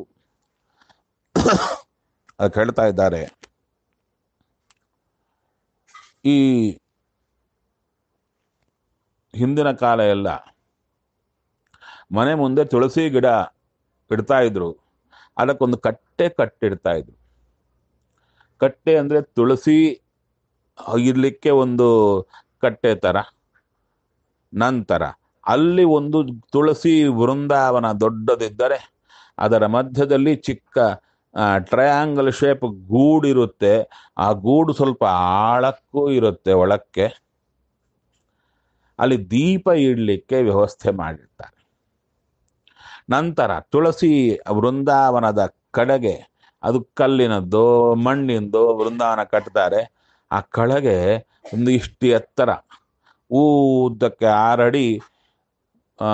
[SPEAKER 1] ಅದಕ್ಕೆ ಹೇಳ್ತಾ ಇದ್ದಾರೆ ಈ ಹಿಂದಿನ ಕಾಲ ಎಲ್ಲ ಮನೆ ಮುಂದೆ ತುಳಸಿ ಗಿಡ ಇಡ್ತಾ ಇದ್ರು ಅದಕ್ಕೊಂದು ಕಟ್ಟೆ ಕಟ್ಟಿಡ್ತಾ ಇದ್ರು ಕಟ್ಟೆ ಅಂದ್ರೆ ತುಳಸಿ ಇರ್ಲಿಕ್ಕೆ ಒಂದು ಕಟ್ಟೆ ತರ ನಂತರ ಅಲ್ಲಿ ಒಂದು ತುಳಸಿ ವೃಂದಾವನ ದೊಡ್ಡದಿದ್ದರೆ ಅದರ ಮಧ್ಯದಲ್ಲಿ ಚಿಕ್ಕ ಟ್ರಯಾಂಗಲ್ ಶೇಪ್ ಗೂಡಿರುತ್ತೆ ಆ ಗೂಡು ಸ್ವಲ್ಪ ಆಳಕ್ಕೂ ಇರುತ್ತೆ ಒಳಕ್ಕೆ ಅಲ್ಲಿ ದೀಪ ಇಡ್ಲಿಕ್ಕೆ ವ್ಯವಸ್ಥೆ ಮಾಡಿರ್ತಾರೆ ನಂತರ ತುಳಸಿ ವೃಂದಾವನದ ಕಡೆಗೆ ಅದು ಕಲ್ಲಿನದ್ದು ಮಣ್ಣಿಂದು ವೃಂದಾವನ ಕಟ್ತಾರೆ ಆ ಕೆಳಗೆ ಒಂದು ಇಷ್ಟು ಎತ್ತರ ಉದ್ದಕ್ಕೆ ಆರಡಿ ಆ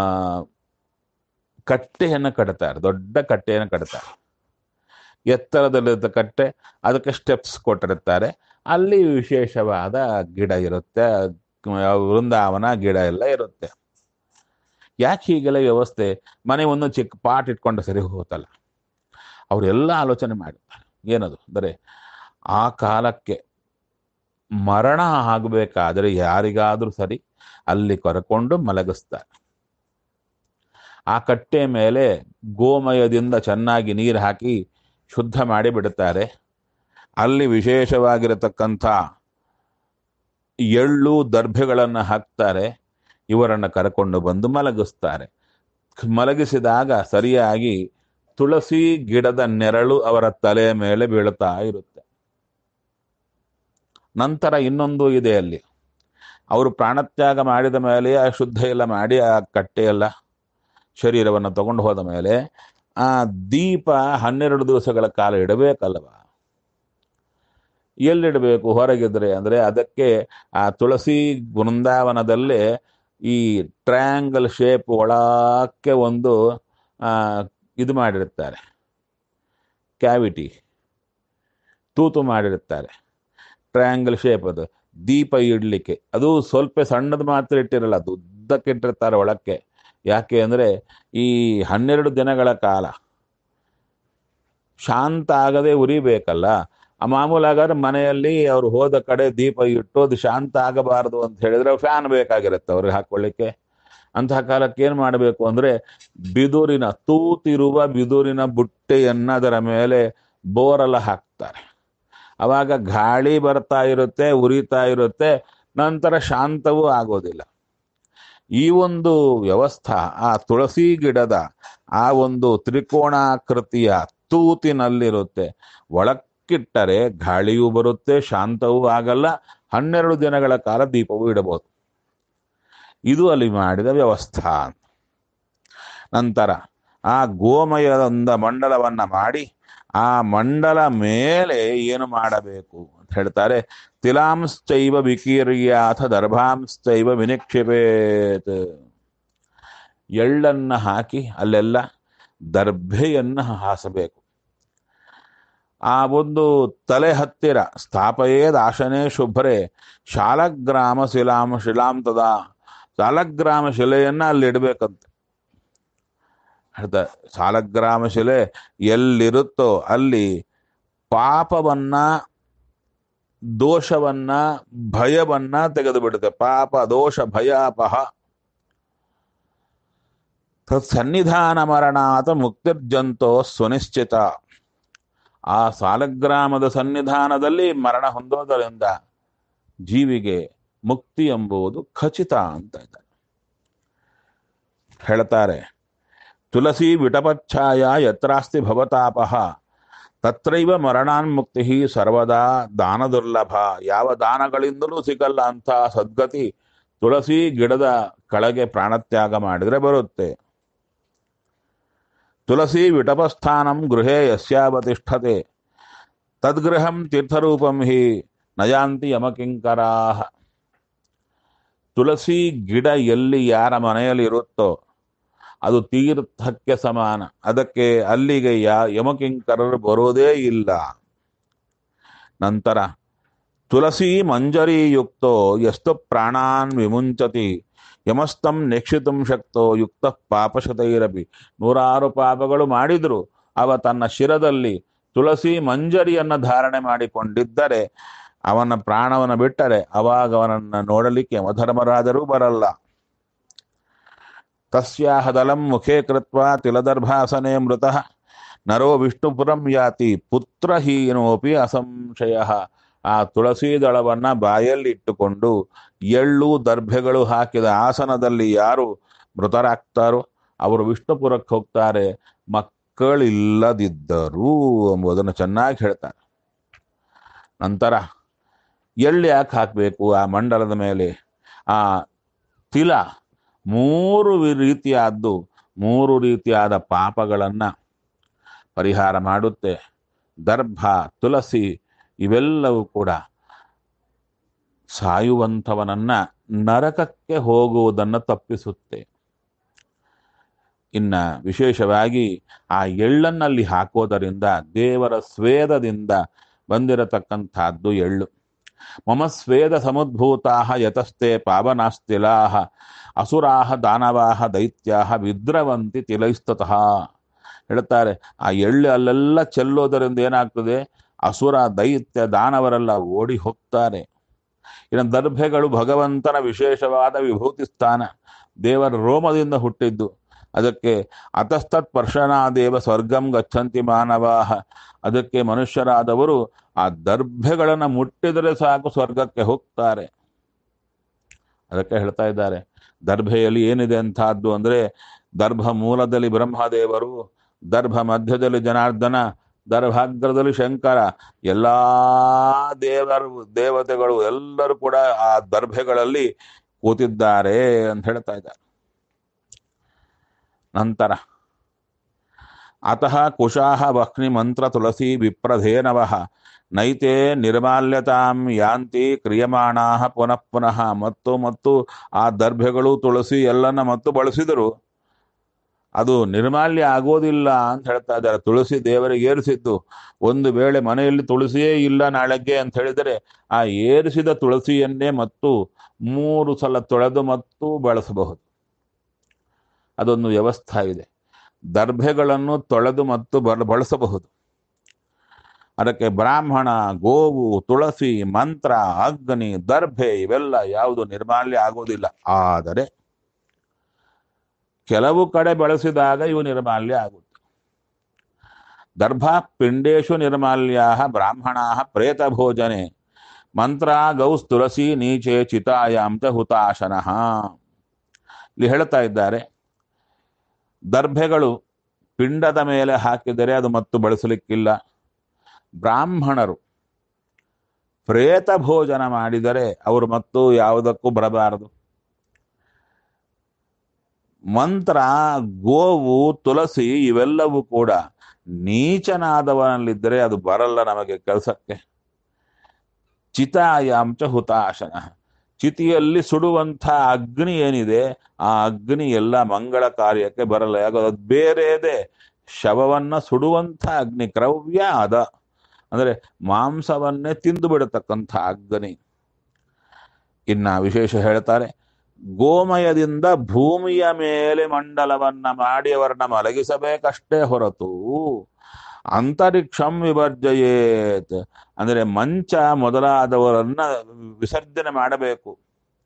[SPEAKER 1] ಕಟ್ಟೆಯನ್ನು ಕಟ್ತಾರೆ ದೊಡ್ಡ ಕಟ್ಟೆಯನ್ನು ಕಟ್ತಾರೆ ಎತ್ತರದಲ್ಲಿದ್ದ ಕಟ್ಟೆ ಅದಕ್ಕೆ ಸ್ಟೆಪ್ಸ್ ಕೊಟ್ಟಿರ್ತಾರೆ ಅಲ್ಲಿ ವಿಶೇಷವಾದ ಗಿಡ ಇರುತ್ತೆ ವೃಂದಾವನ ಗಿಡ ಎಲ್ಲ ಇರುತ್ತೆ ಯಾಕೆ ಹೀಗೆಲ್ಲ ವ್ಯವಸ್ಥೆ ಮನೆ ಒಂದು ಚಿಕ್ಕ ಪಾಟ್ ಇಟ್ಕೊಂಡು ಸರಿ ಹೋಗುತ್ತಲ್ಲ ಅವರೆಲ್ಲ ಆಲೋಚನೆ ಮಾಡಿರ್ತಾರೆ ಏನದು ಅಂದರೆ ಆ ಕಾಲಕ್ಕೆ ಮರಣ ಆಗಬೇಕಾದ್ರೆ ಯಾರಿಗಾದ್ರೂ ಸರಿ ಅಲ್ಲಿ ಕರ್ಕೊಂಡು ಮಲಗಿಸ್ತಾರೆ ಆ ಕಟ್ಟೆ ಮೇಲೆ ಗೋಮಯದಿಂದ ಚೆನ್ನಾಗಿ ನೀರು ಹಾಕಿ ಶುದ್ಧ ಮಾಡಿ ಬಿಡುತ್ತಾರೆ ಅಲ್ಲಿ ವಿಶೇಷವಾಗಿರತಕ್ಕಂಥ ಎಳ್ಳು ದರ್ಭೆಗಳನ್ನು ಹಾಕ್ತಾರೆ ಇವರನ್ನು ಕರ್ಕೊಂಡು ಬಂದು ಮಲಗಿಸ್ತಾರೆ ಮಲಗಿಸಿದಾಗ ಸರಿಯಾಗಿ ತುಳಸಿ ಗಿಡದ ನೆರಳು ಅವರ ತಲೆಯ ಮೇಲೆ ಬೀಳುತ್ತಾ ಇರುತ್ತೆ ನಂತರ ಇನ್ನೊಂದು ಇದೆ ಅಲ್ಲಿ ಅವರು ಪ್ರಾಣತ್ಯಾಗ ಮಾಡಿದ ಮೇಲೆ ಆ ಶುದ್ಧ ಎಲ್ಲ ಮಾಡಿ ಆ ಕಟ್ಟೆಯೆಲ್ಲ ಶರೀರವನ್ನು ತಗೊಂಡು ಹೋದ ಮೇಲೆ ಆ ದೀಪ ಹನ್ನೆರಡು ದಿವಸಗಳ ಕಾಲ ಇಡಬೇಕಲ್ವ ಎಲ್ಲಿಡಬೇಕು ಹೊರಗಿದ್ರೆ ಅಂದ್ರೆ ಅದಕ್ಕೆ ಆ ತುಳಸಿ ವೃಂದಾವನದಲ್ಲೇ ಈ ಟ್ರಯಾಂಗಲ್ ಶೇಪ್ ಒಳಕ್ಕೆ ಒಂದು ಆ ಇದು ಮಾಡಿರ್ತಾರೆ ಕ್ಯಾವಿಟಿ ತೂತು ಮಾಡಿರ್ತಾರೆ ಟ್ರಯಾಂಗಲ್ ಶೇಪ್ ಅದು ದೀಪ ಇಡ್ಲಿಕ್ಕೆ ಅದು ಸ್ವಲ್ಪ ಸಣ್ಣದು ಮಾತ್ರ ಇಟ್ಟಿರಲ್ಲ ಅದು ಉದ್ದಕ್ಕೆ ಇಟ್ಟಿರ್ತಾರೆ ಒಳಕ್ಕೆ ಯಾಕೆ ಅಂದರೆ ಈ ಹನ್ನೆರಡು ದಿನಗಳ ಕಾಲ ಶಾಂತ ಆಗದೆ ಉರಿಬೇಕಲ್ಲ ಆ ಮಾಮೂಲಾಗಾದ್ರೆ ಮನೆಯಲ್ಲಿ ಅವ್ರು ಹೋದ ಕಡೆ ದೀಪ ಇಟ್ಟು ಅದು ಶಾಂತ ಆಗಬಾರದು ಅಂತ ಹೇಳಿದ್ರೆ ಫ್ಯಾನ್ ಬೇಕಾಗಿರುತ್ತೆ ಅವ್ರಿಗೆ ಹಾಕೊಳ್ಳಿಕ್ಕೆ ಅಂತಹ ಕಾಲಕ್ಕೆ ಏನು ಮಾಡಬೇಕು ಅಂದ್ರೆ ಬಿದುರಿನ ತೂತಿರುವ ಬಿದುರಿನ ಬುಟ್ಟೆಯನ್ನ ಅದರ ಮೇಲೆ ಬೋರೆಲ್ಲ ಹಾಕ್ತಾರೆ ಅವಾಗ ಗಾಳಿ ಬರ್ತಾ ಇರುತ್ತೆ ಉರಿತಾ ಇರುತ್ತೆ ನಂತರ ಶಾಂತವೂ ಆಗೋದಿಲ್ಲ ಈ ಒಂದು ವ್ಯವಸ್ಥಾ ಆ ತುಳಸಿ ಗಿಡದ ಆ ಒಂದು ತ್ರಿಕೋಣಾಕೃತಿಯ ತೂತಿನಲ್ಲಿರುತ್ತೆ ಒಳಕ್ಕಿಟ್ಟರೆ ಗಾಳಿಯೂ ಬರುತ್ತೆ ಶಾಂತವೂ ಆಗಲ್ಲ ಹನ್ನೆರಡು ದಿನಗಳ ಕಾಲ ದೀಪವೂ ಇಡಬಹುದು ಇದು ಅಲ್ಲಿ ಮಾಡಿದ ವ್ಯವಸ್ಥಾ ನಂತರ ಆ ಗೋಮಯದ ಮಂಡಲವನ್ನ ಮಾಡಿ ಆ ಮಂಡಲ ಮೇಲೆ ಏನು ಮಾಡಬೇಕು ಅಂತ ಹೇಳ್ತಾರೆ ತಿಲಾಂಶ್ಚೈವ ವಿಕೀರ್ಯಾಥ ದರ್ಭಾಂಶ್ಚೈವ ವಿನಿಕ್ಷಿಪೇತ್ ಎಳ್ಳನ್ನ ಹಾಕಿ ಅಲ್ಲೆಲ್ಲ ದರ್ಭೆಯನ್ನ ಹಾಸಬೇಕು ಆ ಒಂದು ತಲೆ ಹತ್ತಿರ ಸ್ಥಾಪಯೇದ್ ಆಶನೇ ಶುಭ್ರೆ ಶಾಲಗ್ರಾಮ ಶಿಲಾಂ ಶಿಲಾಂತದ ಸಾಲಗ್ರಾಮ ಶಿಲೆಯನ್ನ ಅಲ್ಲಿ ಇಡಬೇಕಂತೆ ಹೇಳ್ತಾರೆ ಸಾಲಗ್ರಾಮ ಶಿಲೆ ಎಲ್ಲಿರುತ್ತೋ ಅಲ್ಲಿ ಪಾಪವನ್ನ ದೋಷವನ್ನ ಭಯವನ್ನ ತೆಗೆದು ಬಿಡುತ್ತೆ ಪಾಪ ದೋಷ ಭಯಾಪಹ ಸನ್ನಿಧಾನ ಮರಣಾತ ಮುಕ್ತಿರ್ಜಂತೋ ಸುನಿಶ್ಚಿತ ಆ ಸಾಲಗ್ರಾಮದ ಸನ್ನಿಧಾನದಲ್ಲಿ ಮರಣ ಹೊಂದೋದರಿಂದ ಜೀವಿಗೆ ಮುಕ್ತಿ ಎಂಬುದು ಖಚಿತ ಅಂತ ಇದ್ದಾರೆ ಹೇಳ್ತಾರೆ ತುಳಸಿ ವಿಟಪಚ್ಛಾಯ ಯತ್ರಾಸ್ತಿ ಭವತಾಪಹ ತತ್ರೈವ ಮರಣಾನ್ಮುಕ್ತಿ ಸರ್ವದಾ ದಾನ ದುರ್ಲಭ ಯಾವ ದಾನಗಳಿಂದಲೂ ಸಿಗಲ್ಲ ಅಂತ ಸದ್ಗತಿ ತುಳಸಿ ಗಿಡದ ಕೆಳಗೆ ಪ್ರಾಣತ್ಯಾಗ ಮಾಡಿದ್ರೆ ಬರುತ್ತೆ ತುಳಸಿ ವಿಟಪಸ್ಥಾನಂ ಗೃಹೇ ಯಸ್ಯಾವತಿಷ್ಠತೆ ತದ್ಗೃಹಂ ತೀರ್ಥರೂಪಂ ಹಿ ನಯಾಂತಿ ಯಮಕಿಂಕರಾಹ ತುಳಸಿ ಗಿಡ ಎಲ್ಲಿ ಯಾರ ಮನೆಯಲ್ಲಿ ಇರುತ್ತೋ ಅದು ತೀರ್ಥಕ್ಕೆ ಸಮಾನ ಅದಕ್ಕೆ ಅಲ್ಲಿಗೆ ಯಾ ಯಮಕಿಂಕರರು ಬರೋದೇ ಇಲ್ಲ ನಂತರ ತುಳಸಿ ಮಂಜರಿಯುಕ್ತೋ ಎಷ್ಟು ಪ್ರಾಣಾನ್ ವಿಮುಂಚತಿ ಯಮಸ್ತಂ ನಿಕ್ಷಿತಂ ಶಕ್ತೋ ಯುಕ್ತ ಪಾಪಶತೈರಪಿ ನೂರಾರು ಪಾಪಗಳು ಮಾಡಿದ್ರು ಅವ ತನ್ನ ಶಿರದಲ್ಲಿ ತುಳಸಿ ಮಂಜರಿಯನ್ನ ಧಾರಣೆ ಮಾಡಿಕೊಂಡಿದ್ದರೆ ಅವನ ಪ್ರಾಣವನ್ನು ಬಿಟ್ಟರೆ ಅವಾಗ ಅವನನ್ನು ನೋಡಲಿಕ್ಕೆ ಯಮಧರ್ಮರಾದರೂ ಬರಲ್ಲ ತಸ್ಯಾಹ ದಲಂ ಮುಖೇ ಕೃತ್ವ ತಿಲದರ್ಭಾಸನೆ ಮೃತಃ ನರೋ ವಿಷ್ಣುಪುರಂ ಯಾತಿ ಪುತ್ರಹೀನೋಪಿ ಅಸಂಶಯ ಆ ತುಳಸಿ ದಳವನ್ನ ಬಾಯಲ್ಲಿ ಇಟ್ಟುಕೊಂಡು ಎಳ್ಳು ದರ್ಭೆಗಳು ಹಾಕಿದ ಆಸನದಲ್ಲಿ ಯಾರು ಮೃತರಾಗ್ತಾರೋ ಅವರು ವಿಷ್ಣುಪುರಕ್ಕೆ ಹೋಗ್ತಾರೆ ಮಕ್ಕಳಿಲ್ಲದಿದ್ದರು ಎಂಬುದನ್ನು ಚೆನ್ನಾಗಿ ಹೇಳ್ತಾರೆ ನಂತರ ಎಳ್ಳು ಯಾಕೆ ಹಾಕಬೇಕು ಆ ಮಂಡಲದ ಮೇಲೆ ಆ ತಿಲ ಮೂರು ವಿ- ರೀತಿಯಾದ್ದು ಮೂರು ರೀತಿಯಾದ ಪಾಪಗಳನ್ನು ಪರಿಹಾರ ಮಾಡುತ್ತೆ ದರ್ಭ ತುಳಸಿ ಇವೆಲ್ಲವೂ ಕೂಡ ಸಾಯುವಂಥವನನ್ನ ನರಕಕ್ಕೆ ಹೋಗುವುದನ್ನು ತಪ್ಪಿಸುತ್ತೆ ಇನ್ನ ವಿಶೇಷವಾಗಿ ಆ ಎಳ್ಳನ್ನಲ್ಲಿ ಹಾಕೋದರಿಂದ ದೇವರ ಸ್ವೇದದಿಂದ ಬಂದಿರತಕ್ಕಂಥದ್ದು ಎಳ್ಳು ಮಮ ಸ್ವೇದ ಸಮುದ್ಭೂತಾ ಯತಸ್ತೆ ಪಾವನಾಸ್ತಿಲಾ ಅಸುರಾಹ ದಾನವಾಹ ದೈತ್ಯಾಹ ವಿದ್ರವಂತಿ ತಿಲೈಸ್ತತಃ ಹೇಳ್ತಾರೆ ಆ ಎಳ್ಳು ಅಲ್ಲೆಲ್ಲ ಚೆಲ್ಲೋದರಿಂದ ಏನಾಗ್ತದೆ ಅಸುರ ದೈತ್ಯ ದಾನವರೆಲ್ಲ ಓಡಿ ಹೋಗ್ತಾರೆ ಇನ್ನು ದರ್ಭೆಗಳು ಭಗವಂತನ ವಿಶೇಷವಾದ ವಿಭೂತಿ ಸ್ಥಾನ ದೇವರ ರೋಮದಿಂದ ಹುಟ್ಟಿದ್ದು ಅದಕ್ಕೆ ಅತಸ್ತತ್ ಪರ್ಶನಾದೇವ ಸ್ವರ್ಗಂ ಗಚ್ಚಂತಿ ಮಾನವಾಹ ಅದಕ್ಕೆ ಮನುಷ್ಯರಾದವರು ಆ ದರ್ಭೆಗಳನ್ನು ಮುಟ್ಟಿದರೆ ಸಾಕು ಸ್ವರ್ಗಕ್ಕೆ ಹೋಗ್ತಾರೆ ಅದಕ್ಕೆ ಹೇಳ್ತಾ ಇದ್ದಾರೆ ದರ್ಭೆಯಲ್ಲಿ ಏನಿದೆ ಅಂತಹದ್ದು ಅಂದ್ರೆ ದರ್ಭ ಮೂಲದಲ್ಲಿ ಬ್ರಹ್ಮದೇವರು ದರ್ಭ ಮಧ್ಯದಲ್ಲಿ ಜನಾರ್ದನ ದರ್ಭಾಗ್ರದಲ್ಲಿ ಶಂಕರ ಎಲ್ಲಾ ದೇವರು ದೇವತೆಗಳು ಎಲ್ಲರೂ ಕೂಡ ಆ ದರ್ಭೆಗಳಲ್ಲಿ ಕೂತಿದ್ದಾರೆ ಅಂತ ಹೇಳ್ತಾ ಇದ್ದಾರೆ ನಂತರ ಅತಃ ಕುಶಾಹ ವಹ್ನಿ ಮಂತ್ರ ತುಳಸಿ ವಿಪ್ರಧೇನವ ನೈತೆ ನಿರ್ಮಾಲ್ಯತಾಂ ಯಾಂತಿ ಕ್ರಿಯಮಾಣಾ ಪುನಃ ಪುನಃ ಮತ್ತು ಮತ್ತು ಆ ದರ್ಭೆಗಳು ತುಳಸಿ ಎಲ್ಲನ ಮತ್ತು ಬಳಸಿದರು ಅದು ನಿರ್ಮಾಲ್ಯ ಆಗೋದಿಲ್ಲ ಅಂತ ಹೇಳ್ತಾ ಇದ್ದಾರೆ ತುಳಸಿ ದೇವರಿಗೆ ಏರಿಸಿದ್ದು ಒಂದು ವೇಳೆ ಮನೆಯಲ್ಲಿ ತುಳಸಿಯೇ ಇಲ್ಲ ನಾಳೆಗೆ ಅಂತ ಹೇಳಿದರೆ ಆ ಏರಿಸಿದ ತುಳಸಿಯನ್ನೇ ಮತ್ತು ಮೂರು ಸಲ ತೊಳೆದು ಮತ್ತು ಬಳಸಬಹುದು ಅದೊಂದು ವ್ಯವಸ್ಥೆ ಇದೆ ದರ್ಭೆಗಳನ್ನು ತೊಳೆದು ಮತ್ತು ಬಳ ಬಳಸಬಹುದು ಅದಕ್ಕೆ ಬ್ರಾಹ್ಮಣ ಗೋವು ತುಳಸಿ ಮಂತ್ರ ಅಗ್ನಿ ದರ್ಭೆ ಇವೆಲ್ಲ ಯಾವುದು ನಿರ್ಮಾಲ್ಯ ಆಗೋದಿಲ್ಲ ಆದರೆ ಕೆಲವು ಕಡೆ ಬಳಸಿದಾಗ ಇವು ನಿರ್ಮಾಲ್ಯ ಆಗುತ್ತೆ ದರ್ಭಾ ಪಿಂಡೇಶು ನಿರ್ಮಾಲ್ಯಾ ಬ್ರಾಹ್ಮಣಾ ಪ್ರೇತ ಭೋಜನೆ ಮಂತ್ರ ಗೌಸ್ ತುಳಸಿ ನೀಚೆ ಚಿತಾಯಾಂತ ಹುತಾಶನಃ ಇಲ್ಲಿ ಹೇಳ್ತಾ ಇದ್ದಾರೆ ದರ್ಭೆಗಳು ಪಿಂಡದ ಮೇಲೆ ಹಾಕಿದರೆ ಅದು ಮತ್ತು ಬಳಸಲಿಕ್ಕಿಲ್ಲ ಬ್ರಾಹ್ಮಣರು ಪ್ರೇತ ಭೋಜನ ಮಾಡಿದರೆ ಅವರು ಮತ್ತು ಯಾವುದಕ್ಕೂ ಬರಬಾರದು ಮಂತ್ರ ಗೋವು ತುಳಸಿ ಇವೆಲ್ಲವೂ ಕೂಡ ನೀಚನಾದವನಲ್ಲಿದ್ದರೆ ಅದು ಬರಲ್ಲ ನಮಗೆ ಕೆಲಸಕ್ಕೆ ಚಿತಾಯಾಂಚ ಹುತಾಶನ ಚಿತಿಯಲ್ಲಿ ಸುಡುವಂಥ ಅಗ್ನಿ ಏನಿದೆ ಆ ಅಗ್ನಿ ಎಲ್ಲ ಮಂಗಳ ಕಾರ್ಯಕ್ಕೆ ಬರಲ್ಲ ಯಾಕಂದ್ರೆ ಅದು ಬೇರೆದೆ ಶವವನ್ನ ಸುಡುವಂಥ ಅಗ್ನಿ ಕ್ರವ್ಯ ಅದ ಅಂದ್ರೆ ಮಾಂಸವನ್ನೇ ತಿಂದು ಬಿಡತಕ್ಕಂಥ ಅಗ್ನಿ ಇನ್ನ ವಿಶೇಷ ಹೇಳ್ತಾರೆ ಗೋಮಯದಿಂದ ಭೂಮಿಯ ಮೇಲೆ ಮಂಡಲವನ್ನ ಮಾಡಿ ಅವರನ್ನ ಮಲಗಿಸಬೇಕಷ್ಟೇ ಹೊರತು ಅಂತರಿಕ್ಷಂ ವಿಭರ್ಜಯೇತ್ ಅಂದರೆ ಮಂಚ ಮೊದಲಾದವರನ್ನ ವಿಸರ್ಜನೆ ಮಾಡಬೇಕು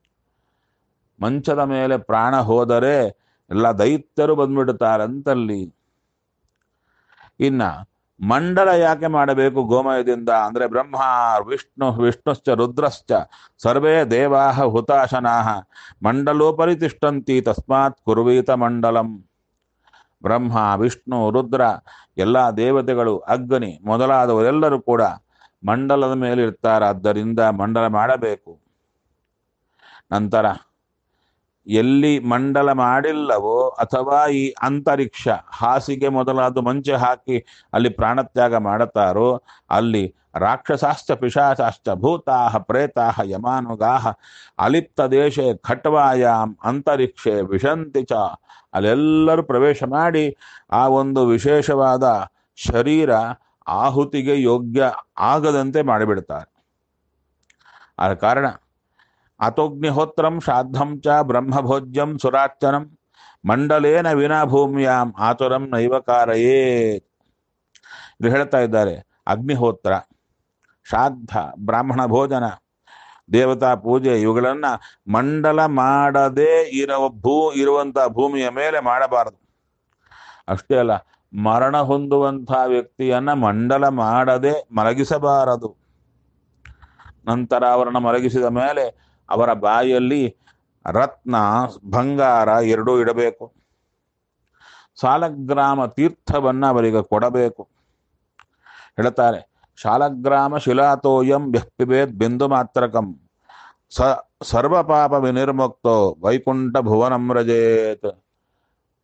[SPEAKER 1] ಮಂಚದ ಮೇಲೆ ಪ್ರಾಣ ಹೋದರೆ ಎಲ್ಲ ದೈತ್ಯರು ಬಂದ್ಬಿಡುತ್ತಾರಂತಲ್ಲಿ ಇನ್ನ ಮಂಡಲ ಯಾಕೆ ಮಾಡಬೇಕು ಗೋಮಯದಿಂದ ಅಂದ್ರೆ ಬ್ರಹ್ಮ ವಿಷ್ಣು ವಿಷ್ಣುಶ್ಚ ರುದ್ರಶ್ಚ ಸರ್ವೇ ದೇವಾ ಹುತಾಶನಾ ಮಂಡಲೋಪರಿ ತಿಷ್ಟಂತಿ ತಸ್ಮಾತ್ ಕುರ್ವೀತ ಮಂಡಲಂ ಬ್ರಹ್ಮ ವಿಷ್ಣು ರುದ್ರ ಎಲ್ಲ ದೇವತೆಗಳು ಅಗ್ನಿ ಮೊದಲಾದವರೆಲ್ಲರೂ ಕೂಡ ಮಂಡಲದ ಮೇಲೆ ಇರ್ತಾರಾದ್ದರಿಂದ ಮಂಡಲ ಮಾಡಬೇಕು ನಂತರ ಎಲ್ಲಿ ಮಂಡಲ ಮಾಡಿಲ್ಲವೋ ಅಥವಾ ಈ ಅಂತರಿಕ್ಷ ಹಾಸಿಗೆ ಮೊದಲಾದ ಮಂಚೆ ಹಾಕಿ ಅಲ್ಲಿ ಪ್ರಾಣತ್ಯಾಗ ಮಾಡುತ್ತಾರೋ ಅಲ್ಲಿ ರಾಕ್ಷಸಾಶ್ಚ ಪಿಶಾಚಾಶ್ಚ ಭೂತಾಹ ಪ್ರೇತಾಹ ಯಮಾನುಗಾಹ ಅಲಿಪ್ತ ದೇಶೆ ಖಟ್ವಾಯಾಮ್ ಅಂತರಿಕ್ಷೆ ವಿಶಂತಿ ಚ ಅಲ್ಲೆಲ್ಲರೂ ಪ್ರವೇಶ ಮಾಡಿ ಆ ಒಂದು ವಿಶೇಷವಾದ ಶರೀರ ಆಹುತಿಗೆ ಯೋಗ್ಯ ಆಗದಂತೆ ಮಾಡಿಬಿಡ್ತಾರೆ ಆದ ಕಾರಣ ಅತೋಗ್ನಿಹೋತ್ರಂ ಶ್ರಾದ್ದಂ ಚ ಬ್ರಹ್ಮಭೋಜ್ಯಂ ಸುರಾರ್ಚನಂ ಮಂಡಲೇನ ವಿನಾ ಭೂಮಿಯಾಂ ಆತುರಂ ನೈವಕಾರಯೇ ಇದು ಹೇಳ್ತಾ ಇದ್ದಾರೆ ಅಗ್ನಿಹೋತ್ರ ಶ್ರಾದ್ದ ಬ್ರಾಹ್ಮಣ ಭೋಜನ ದೇವತಾ ಪೂಜೆ ಇವುಗಳನ್ನ ಮಂಡಲ ಮಾಡದೇ ಇರುವ ಭೂ ಇರುವಂತಹ ಭೂಮಿಯ ಮೇಲೆ ಮಾಡಬಾರದು ಅಷ್ಟೇ ಅಲ್ಲ ಮರಣ ಹೊಂದುವಂಥ ವ್ಯಕ್ತಿಯನ್ನ ಮಂಡಲ ಮಾಡದೆ ಮಲಗಿಸಬಾರದು ನಂತರ ಅವರನ್ನು ಮಲಗಿಸಿದ ಮೇಲೆ ಅವರ ಬಾಯಲ್ಲಿ ರತ್ನ ಬಂಗಾರ ಎರಡೂ ಇಡಬೇಕು ಸಾಲಗ್ರಾಮ ತೀರ್ಥವನ್ನ ಅವರಿಗೆ ಕೊಡಬೇಕು ಹೇಳ್ತಾರೆ ಶಾಲಗ್ರಾಮ ಶಿಲಾತೋಯಂ ವ್ಯಕ್ತಿಭೇದ್ ಬಿಂದು ಮಾತ್ರಕಂ ಸ ಸರ್ವ ಪಾಪ ವಿನಿರ್ಮುಕ್ತೋ ವೈಕುಂಠ ಭುವನಂ ರಜೇತ್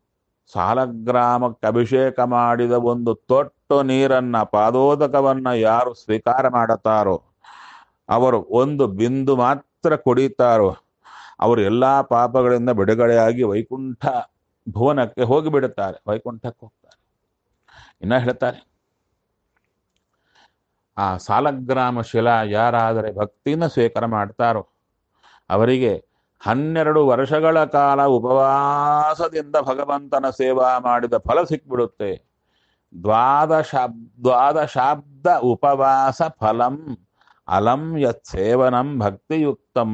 [SPEAKER 1] ಸಾಲಗ್ರಾಮಕ್ಕೆ ಅಭಿಷೇಕ ಮಾಡಿದ ಒಂದು ತೊಟ್ಟು ನೀರನ್ನ ಪಾದೋದಕವನ್ನ ಯಾರು ಸ್ವೀಕಾರ ಮಾಡುತ್ತಾರೋ ಅವರು ಒಂದು ಬಿಂದು ಮಾತ್ರ ಕುಡಿತಾರೋ ಅವರು ಎಲ್ಲಾ ಪಾಪಗಳಿಂದ ಬಿಡುಗಡೆಯಾಗಿ ವೈಕುಂಠ ಭುವನಕ್ಕೆ ಹೋಗಿಬಿಡುತ್ತಾರೆ ವೈಕುಂಠಕ್ಕೆ ಹೋಗ್ತಾರೆ ಇನ್ನ ಹೇಳ್ತಾರೆ ಆ ಸಾಲಗ್ರಾಮ ಶಿಲಾ ಯಾರಾದರೆ ಭಕ್ತಿಯಿಂದ ಸ್ವೀಕಾರ ಮಾಡ್ತಾರೋ ಅವರಿಗೆ ಹನ್ನೆರಡು ವರ್ಷಗಳ ಕಾಲ ಉಪವಾಸದಿಂದ ಭಗವಂತನ ಸೇವಾ ಮಾಡಿದ ಫಲ ಸಿಕ್ಬಿಡುತ್ತೆ ದ್ವಾದಶಾಬ್ ದ್ವಾದಶಾಬ್ದ ಉಪವಾಸ ಫಲಂ ಅಲಂ ಯತ್ ಸೇವನಂ ಭಕ್ತಿಯುಕ್ತಂ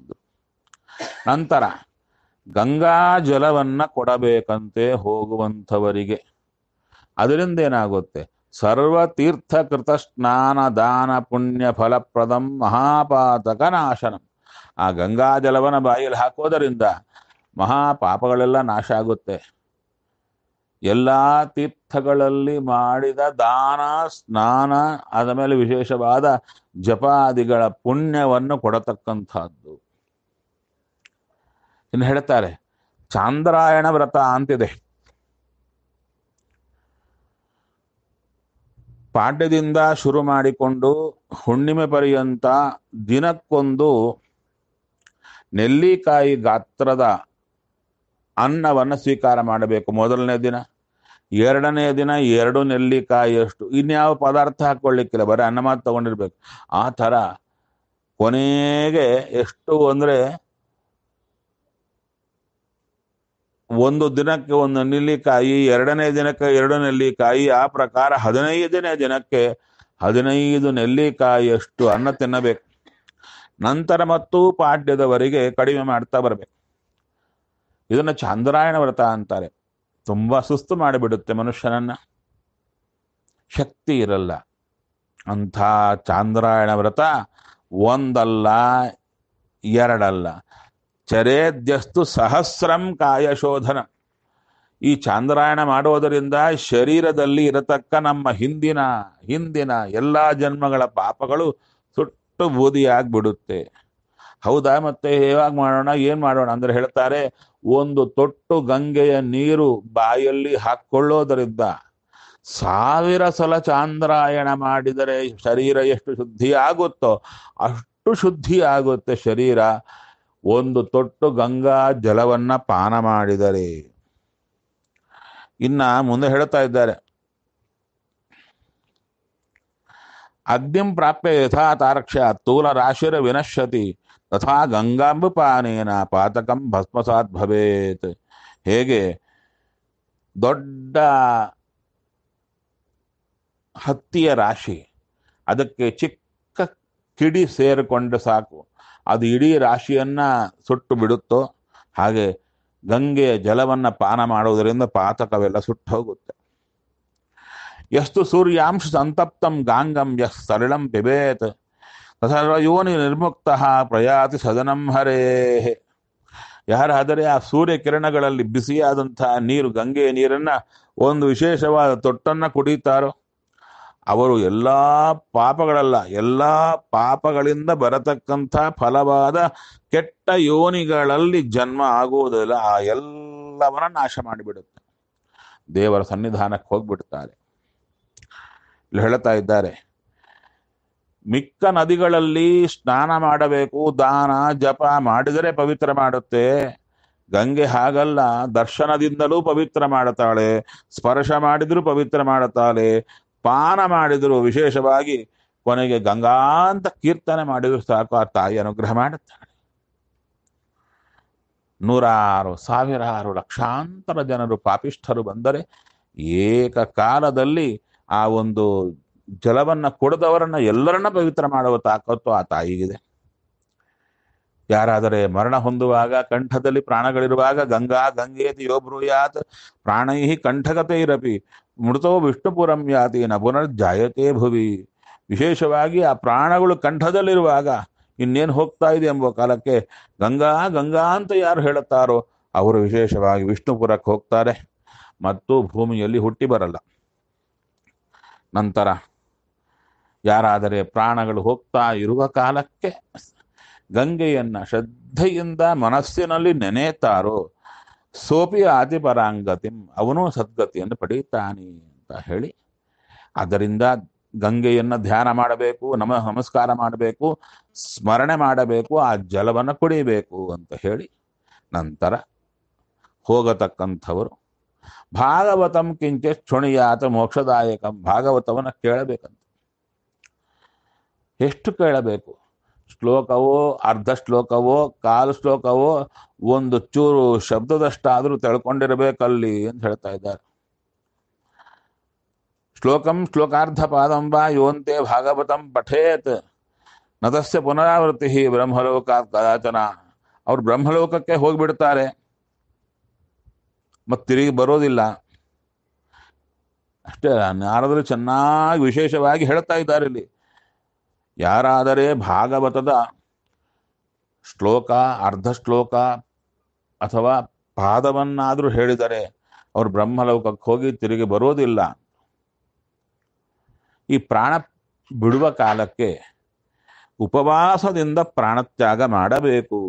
[SPEAKER 1] ನಂತರ ಗಂಗಾ ಜಲವನ್ನ ಕೊಡಬೇಕಂತೆ ಹೋಗುವಂಥವರಿಗೆ ಅದರಿಂದ ಏನಾಗುತ್ತೆ ಸರ್ವತೀರ್ಥಕೃತ ಸ್ನಾನ ದಾನ ಪುಣ್ಯ ಫಲಪ್ರದಂ ಮಹಾಪಾತಕ ನಾಶನಂ ಆ ಗಂಗಾ ಜಲವನ್ನ ಬಾಯಲ್ಲಿ ಹಾಕೋದರಿಂದ ಮಹಾಪಾಪಗಳೆಲ್ಲ ನಾಶ ಆಗುತ್ತೆ ಎಲ್ಲ ತೀರ್ಥಗಳಲ್ಲಿ ಮಾಡಿದ ದಾನ ಸ್ನಾನ ಆದ ಮೇಲೆ ವಿಶೇಷವಾದ ಜಪಾದಿಗಳ ಪುಣ್ಯವನ್ನು ಕೊಡತಕ್ಕಂಥದ್ದು ಇನ್ನು ಹೇಳ್ತಾರೆ ಚಾಂದ್ರಾಯಣ ವ್ರತ ಅಂತಿದೆ ಪಾಡ್ಯದಿಂದ ಶುರು ಮಾಡಿಕೊಂಡು ಹುಣ್ಣಿಮೆ ಪರ್ಯಂತ ದಿನಕ್ಕೊಂದು ನೆಲ್ಲಿಕಾಯಿ ಗಾತ್ರದ ಅನ್ನವನ್ನು ಸ್ವೀಕಾರ ಮಾಡಬೇಕು ಮೊದಲನೇ ದಿನ ಎರಡನೇ ದಿನ ಎರಡು ನೆಲ್ಲಿಕಾಯಿಯಷ್ಟು ಇನ್ಯಾವ ಪದಾರ್ಥ ಹಾಕೊಳ್ಳಿಕ್ಕಿಲ್ಲ ಬರೀ ಅನ್ನ ಮಾತ್ರ ತಗೊಂಡಿರ್ಬೇಕು ಆ ಥರ ಕೊನೆಗೆ ಎಷ್ಟು ಅಂದರೆ ಒಂದು ದಿನಕ್ಕೆ ಒಂದು ನೆಲ್ಲಿಕಾಯಿ ಎರಡನೇ ದಿನಕ್ಕೆ ಎರಡು ನೆಲ್ಲಿಕಾಯಿ ಆ ಪ್ರಕಾರ ಹದಿನೈದನೇ ದಿನಕ್ಕೆ ಹದಿನೈದು ನೆಲ್ಲಿಕಾಯಿಯಷ್ಟು ಅನ್ನ ತಿನ್ನಬೇಕು ನಂತರ ಮತ್ತು ಪಾಡ್ಯದವರೆಗೆ ಕಡಿಮೆ ಮಾಡ್ತಾ ಬರಬೇಕು ಇದನ್ನ ಚಾಂದ್ರಾಯಣ ವ್ರತ ಅಂತಾರೆ ತುಂಬಾ ಸುಸ್ತು ಮಾಡಿಬಿಡುತ್ತೆ ಮನುಷ್ಯನನ್ನ ಶಕ್ತಿ ಇರಲ್ಲ ಅಂಥ ಚಾಂದ್ರಾಯಣ ವ್ರತ ಒಂದಲ್ಲ ಎರಡಲ್ಲ ಚರೇದ್ಯಸ್ತು ಸಹಸ್ರಂ ಕಾಯಶೋಧನ ಈ ಚಾಂದ್ರಾಯಣ ಮಾಡೋದರಿಂದ ಶರೀರದಲ್ಲಿ ಇರತಕ್ಕ ನಮ್ಮ ಹಿಂದಿನ ಹಿಂದಿನ ಎಲ್ಲಾ ಜನ್ಮಗಳ ಪಾಪಗಳು ಸುಟ್ಟು ಬೂದಿಯಾಗ್ಬಿಡುತ್ತೆ ಹೌದಾ ಮತ್ತೆ ಹೇಗೆ ಮಾಡೋಣ ಏನ್ ಮಾಡೋಣ ಅಂದ್ರೆ ಹೇಳ್ತಾರೆ ಒಂದು ತೊಟ್ಟು ಗಂಗೆಯ ನೀರು ಬಾಯಲ್ಲಿ ಹಾಕೊಳ್ಳೋದರಿಂದ ಸಾವಿರ ಸಲ ಚಾಂದ್ರಾಯಣ ಮಾಡಿದರೆ ಶರೀರ ಎಷ್ಟು ಶುದ್ಧಿ ಆಗುತ್ತೋ ಅಷ್ಟು ಶುದ್ಧಿ ಆಗುತ್ತೆ ಶರೀರ ಒಂದು ತೊಟ್ಟು ಗಂಗಾ ಜಲವನ್ನ ಪಾನ ಮಾಡಿದರೆ ಇನ್ನ ಮುಂದೆ ಹೇಳ್ತಾ ಇದ್ದಾರೆ ಅಗ್ನಿಂ ಪ್ರಾಪ್ಯ ಯಥಾ ತಾರಕ್ಷ ತೂಲ ರಾಶಿರ ವಿನಶ್ಯತಿ ತಥಾ ಗಂಗಾಂಬುಪಾನೇನ ಪಾತಕಂ ಭಸ್ಮಸಾತ್ ಭವೇತ್ ಹೇಗೆ ದೊಡ್ಡ ಹತ್ತಿಯ ರಾಶಿ ಅದಕ್ಕೆ ಚಿಕ್ಕ ಕಿಡಿ ಸೇರಿಕೊಂಡ್ರೆ ಸಾಕು ಅದು ಇಡೀ ರಾಶಿಯನ್ನ ಸುಟ್ಟು ಬಿಡುತ್ತೋ ಹಾಗೆ ಗಂಗೆಯ ಜಲವನ್ನ ಪಾನ ಮಾಡುವುದರಿಂದ ಪಾತಕವೆಲ್ಲ ಸುಟ್ಟು ಹೋಗುತ್ತೆ ಎಷ್ಟು ಸೂರ್ಯಾಂಶ ಸಂತಪ್ತಂ ಗಾಂಗಂ ಯಃ ಸರಳಂ ಪಿಬೇತ್ ಸರ್ವಯೋನಿ ನಿರ್ಮುಕ್ತ ಪ್ರಯಾತಿ ಸದನಂ ಹರೇ ಯಾರಾದರೆ ಆ ಸೂರ್ಯ ಕಿರಣಗಳಲ್ಲಿ ಬಿಸಿಯಾದಂತಹ ನೀರು ಗಂಗೆಯ ನೀರನ್ನ ಒಂದು ವಿಶೇಷವಾದ ತೊಟ್ಟನ್ನ ಕುಡಿತಾರೋ ಅವರು ಎಲ್ಲಾ ಪಾಪಗಳಲ್ಲ ಎಲ್ಲಾ ಪಾಪಗಳಿಂದ ಬರತಕ್ಕಂಥ ಫಲವಾದ ಕೆಟ್ಟ ಯೋನಿಗಳಲ್ಲಿ ಜನ್ಮ ಆಗುವುದಿಲ್ಲ ಆ ಎಲ್ಲವನ್ನ ನಾಶ ಮಾಡಿಬಿಡುತ್ತೆ ದೇವರ ಸನ್ನಿಧಾನಕ್ಕೆ ಹೋಗ್ಬಿಡ್ತಾರೆ ಇಲ್ಲಿ ಹೇಳ್ತಾ ಇದ್ದಾರೆ ಮಿಕ್ಕ ನದಿಗಳಲ್ಲಿ ಸ್ನಾನ ಮಾಡಬೇಕು ದಾನ ಜಪ ಮಾಡಿದರೆ ಪವಿತ್ರ ಮಾಡುತ್ತೆ ಗಂಗೆ ಹಾಗಲ್ಲ ದರ್ಶನದಿಂದಲೂ ಪವಿತ್ರ ಮಾಡುತ್ತಾಳೆ ಸ್ಪರ್ಶ ಮಾಡಿದ್ರು ಪವಿತ್ರ ಮಾಡುತ್ತಾಳೆ ಪಾನ ಮಾಡಿದ್ರು ವಿಶೇಷವಾಗಿ ಕೊನೆಗೆ ಗಂಗಾ ಅಂತ ಕೀರ್ತನೆ ಮಾಡಿದ್ರು ಸಾಕು ಆ ತಾಯಿ ಅನುಗ್ರಹ ಮಾಡುತ್ತಾಳೆ ನೂರಾರು ಸಾವಿರಾರು ಲಕ್ಷಾಂತರ ಜನರು ಪಾಪಿಷ್ಠರು ಬಂದರೆ ಏಕಕಾಲದಲ್ಲಿ ಆ ಒಂದು ಜಲವನ್ನ ಕುಡಿದವರನ್ನ ಎಲ್ಲರನ್ನ ಪವಿತ್ರ ಮಾಡುವ ತಾಕತ್ತು ಆ ತಾಯಿಗಿದೆ ಯಾರಾದರೆ ಮರಣ ಹೊಂದುವಾಗ ಕಂಠದಲ್ಲಿ ಪ್ರಾಣಗಳಿರುವಾಗ ಗಂಗಾ ಗಂಗೇತಿ ಯೋ ಬ್ರೂಯಾತ್ ಪ್ರಾಣೈ ಕಂಠಗತೆ ಇರಪಿ ಮೃತೋ ವಿಷ್ಣುಪುರಂ ಯಾತಿ ನ ಪುನರ್ಜಾಯತೆ ಭುವಿ ವಿಶೇಷವಾಗಿ ಆ ಪ್ರಾಣಗಳು ಕಂಠದಲ್ಲಿರುವಾಗ ಇನ್ನೇನು ಹೋಗ್ತಾ ಇದೆ ಎಂಬ ಕಾಲಕ್ಕೆ ಗಂಗಾ ಗಂಗಾ ಅಂತ ಯಾರು ಹೇಳುತ್ತಾರೋ ಅವರು ವಿಶೇಷವಾಗಿ ವಿಷ್ಣುಪುರಕ್ಕೆ ಹೋಗ್ತಾರೆ ಮತ್ತು ಭೂಮಿಯಲ್ಲಿ ಹುಟ್ಟಿ ಬರಲ್ಲ ನಂತರ ಯಾರಾದರೆ ಪ್ರಾಣಗಳು ಹೋಗ್ತಾ ಇರುವ ಕಾಲಕ್ಕೆ ಗಂಗೆಯನ್ನ ಶ್ರದ್ಧೆಯಿಂದ ಮನಸ್ಸಿನಲ್ಲಿ ನೆನೆತಾರೋ ಸೋಪಿ ಆತಿ ಪರಾಂಗತಿಂ ಅವನು ಸದ್ಗತಿಯನ್ನು ಪಡೀತಾನೆ ಅಂತ ಹೇಳಿ ಅದರಿಂದ ಗಂಗೆಯನ್ನು ಧ್ಯಾನ ಮಾಡಬೇಕು ನಮ ನಮಸ್ಕಾರ ಮಾಡಬೇಕು ಸ್ಮರಣೆ ಮಾಡಬೇಕು ಆ ಜಲವನ್ನು ಕುಡಿಬೇಕು ಅಂತ ಹೇಳಿ ನಂತರ ಹೋಗತಕ್ಕಂಥವರು ಭಾಗವತಂ ಕಿಂಚಿತ್ ಶುಣಿಯಾತ ಮೋಕ್ಷದಾಯಕಂ ಭಾಗವತವನ್ನು ಕೇಳಬೇಕಂತ ಎಷ್ಟು ಕೇಳಬೇಕು ಶ್ಲೋಕವೋ ಅರ್ಧ ಶ್ಲೋಕವೋ ಕಾಲು ಶ್ಲೋಕವೋ ಒಂದು ಚೂರು ಶಬ್ದದಷ್ಟಾದರೂ ತಿಳ್ಕೊಂಡಿರಬೇಕಲ್ಲಿ ಅಂತ ಹೇಳ್ತಾ ಇದ್ದಾರೆ ಶ್ಲೋಕಂ ಶ್ಲೋಕಾರ್ಧ ಪಾದಂ ವಾ ಯೋಂತೆ ಭಾಗವತಂ ಪಠೇತ್ ನತಸ್ಯ ಪುನರಾವೃತ್ತಿ ಬ್ರಹ್ಮಲೋಕ ಕದಾಚನ ಅವ್ರು ಬ್ರಹ್ಮಲೋಕಕ್ಕೆ ಹೋಗಿಬಿಡ್ತಾರೆ ಮತ್ತೆ ತಿರುಗಿ ಬರೋದಿಲ್ಲ ಅಷ್ಟೇ ನಾರದರು ಚೆನ್ನಾಗಿ ವಿಶೇಷವಾಗಿ ಹೇಳ್ತಾ ಇದ್ದಾರೆ ಇಲ್ಲಿ ಯಾರಾದರೆ ಭಾಗವತದ ಶ್ಲೋಕ ಅರ್ಧ ಶ್ಲೋಕ ಅಥವಾ ಪಾದವನ್ನಾದರೂ ಹೇಳಿದರೆ ಅವರು ಬ್ರಹ್ಮಲೋಕಕ್ಕೆ ಹೋಗಿ ತಿರುಗಿ ಬರೋದಿಲ್ಲ ಈ ಪ್ರಾಣ ಬಿಡುವ ಕಾಲಕ್ಕೆ ಉಪವಾಸದಿಂದ ಪ್ರಾಣತ್ಯಾಗ ಮಾಡಬೇಕು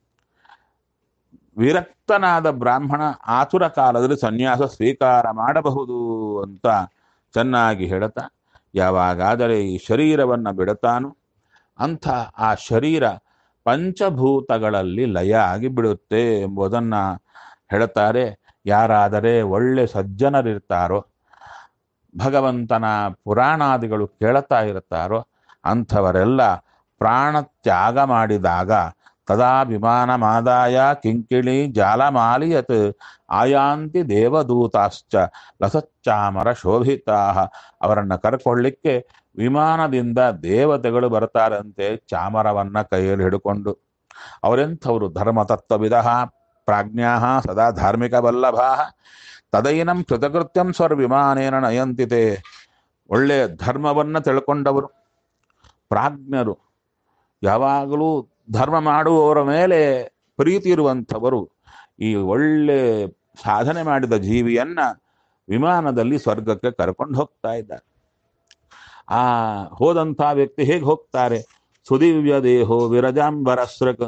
[SPEAKER 1] ವಿರಕ್ತನಾದ ಬ್ರಾಹ್ಮಣ ಆತುರ ಕಾಲದಲ್ಲಿ ಸನ್ಯಾಸ ಸ್ವೀಕಾರ ಮಾಡಬಹುದು ಅಂತ ಚೆನ್ನಾಗಿ ಹೇಳುತ್ತಾ ಯಾವಾಗಾದರೆ ಈ ಶರೀರವನ್ನು ಬಿಡುತ್ತಾನೋ ಅಂಥ ಆ ಶರೀರ ಪಂಚಭೂತಗಳಲ್ಲಿ ಲಯ ಆಗಿ ಬಿಡುತ್ತೆ ಎಂಬುದನ್ನು ಹೇಳುತ್ತಾರೆ ಯಾರಾದರೆ ಒಳ್ಳೆ ಸಜ್ಜನರಿರ್ತಾರೋ ಭಗವಂತನ ಪುರಾಣಾದಿಗಳು ಕೇಳುತ್ತಾ ಇರುತ್ತಾರೋ ಅಂಥವರೆಲ್ಲ ಪ್ರಾಣ ತ್ಯಾಗ ಮಾಡಿದಾಗ ತದಾ ವಿಮಾನಮಾದಾಯ ಕಿಂಕಿಳಿ ಜಾಲಮಾಲಿಯತ್ ಆಯಾಂತಿ ದೇವದೂತಾಶ್ಚ ಲಸಚ್ಚಾಮರ ಶೋಭಿತಾ ಅವರನ್ನು ಕರ್ಕೊಳ್ಳಿಕ್ಕೆ ವಿಮಾನದಿಂದ ದೇವತೆಗಳು ಬರ್ತಾರಂತೆ ಚಾಮರವನ್ನ ಕೈಯಲ್ಲಿ ಹಿಡ್ಕೊಂಡು ಅವರೆಂಥವರು ಧರ್ಮತತ್ವವಿದ ಪ್ರಾಜ್ಞಾ ಸದಾ ಧಾರ್ಮಿಕ ವಲ್ಲಭಾ ತದೈನಂ ಕೃತಕೃತ್ಯಂ ಸ್ವರ್ ವಿಮಾನೇನ ನಯಂತಿತೆ ಒಳ್ಳೆಯ ಧರ್ಮವನ್ನು ತಿಳ್ಕೊಂಡವರು ಪ್ರಾಜ್ಞರು ಯಾವಾಗಲೂ ಧರ್ಮ ಮಾಡುವವರ ಮೇಲೆ ಪ್ರೀತಿ ಇರುವಂಥವರು ಈ ಒಳ್ಳೆ ಸಾಧನೆ ಮಾಡಿದ ಜೀವಿಯನ್ನ ವಿಮಾನದಲ್ಲಿ ಸ್ವರ್ಗಕ್ಕೆ ಕರ್ಕೊಂಡು ಹೋಗ್ತಾ ಇದ್ದಾರೆ ಆ ಹೋದಂಥ ವ್ಯಕ್ತಿ ಹೇಗೆ ಹೋಗ್ತಾರೆ ಸುದಿವ್ಯ ದೇಹೋ ವಿರಜಾಂಬರಸ್ರಕ್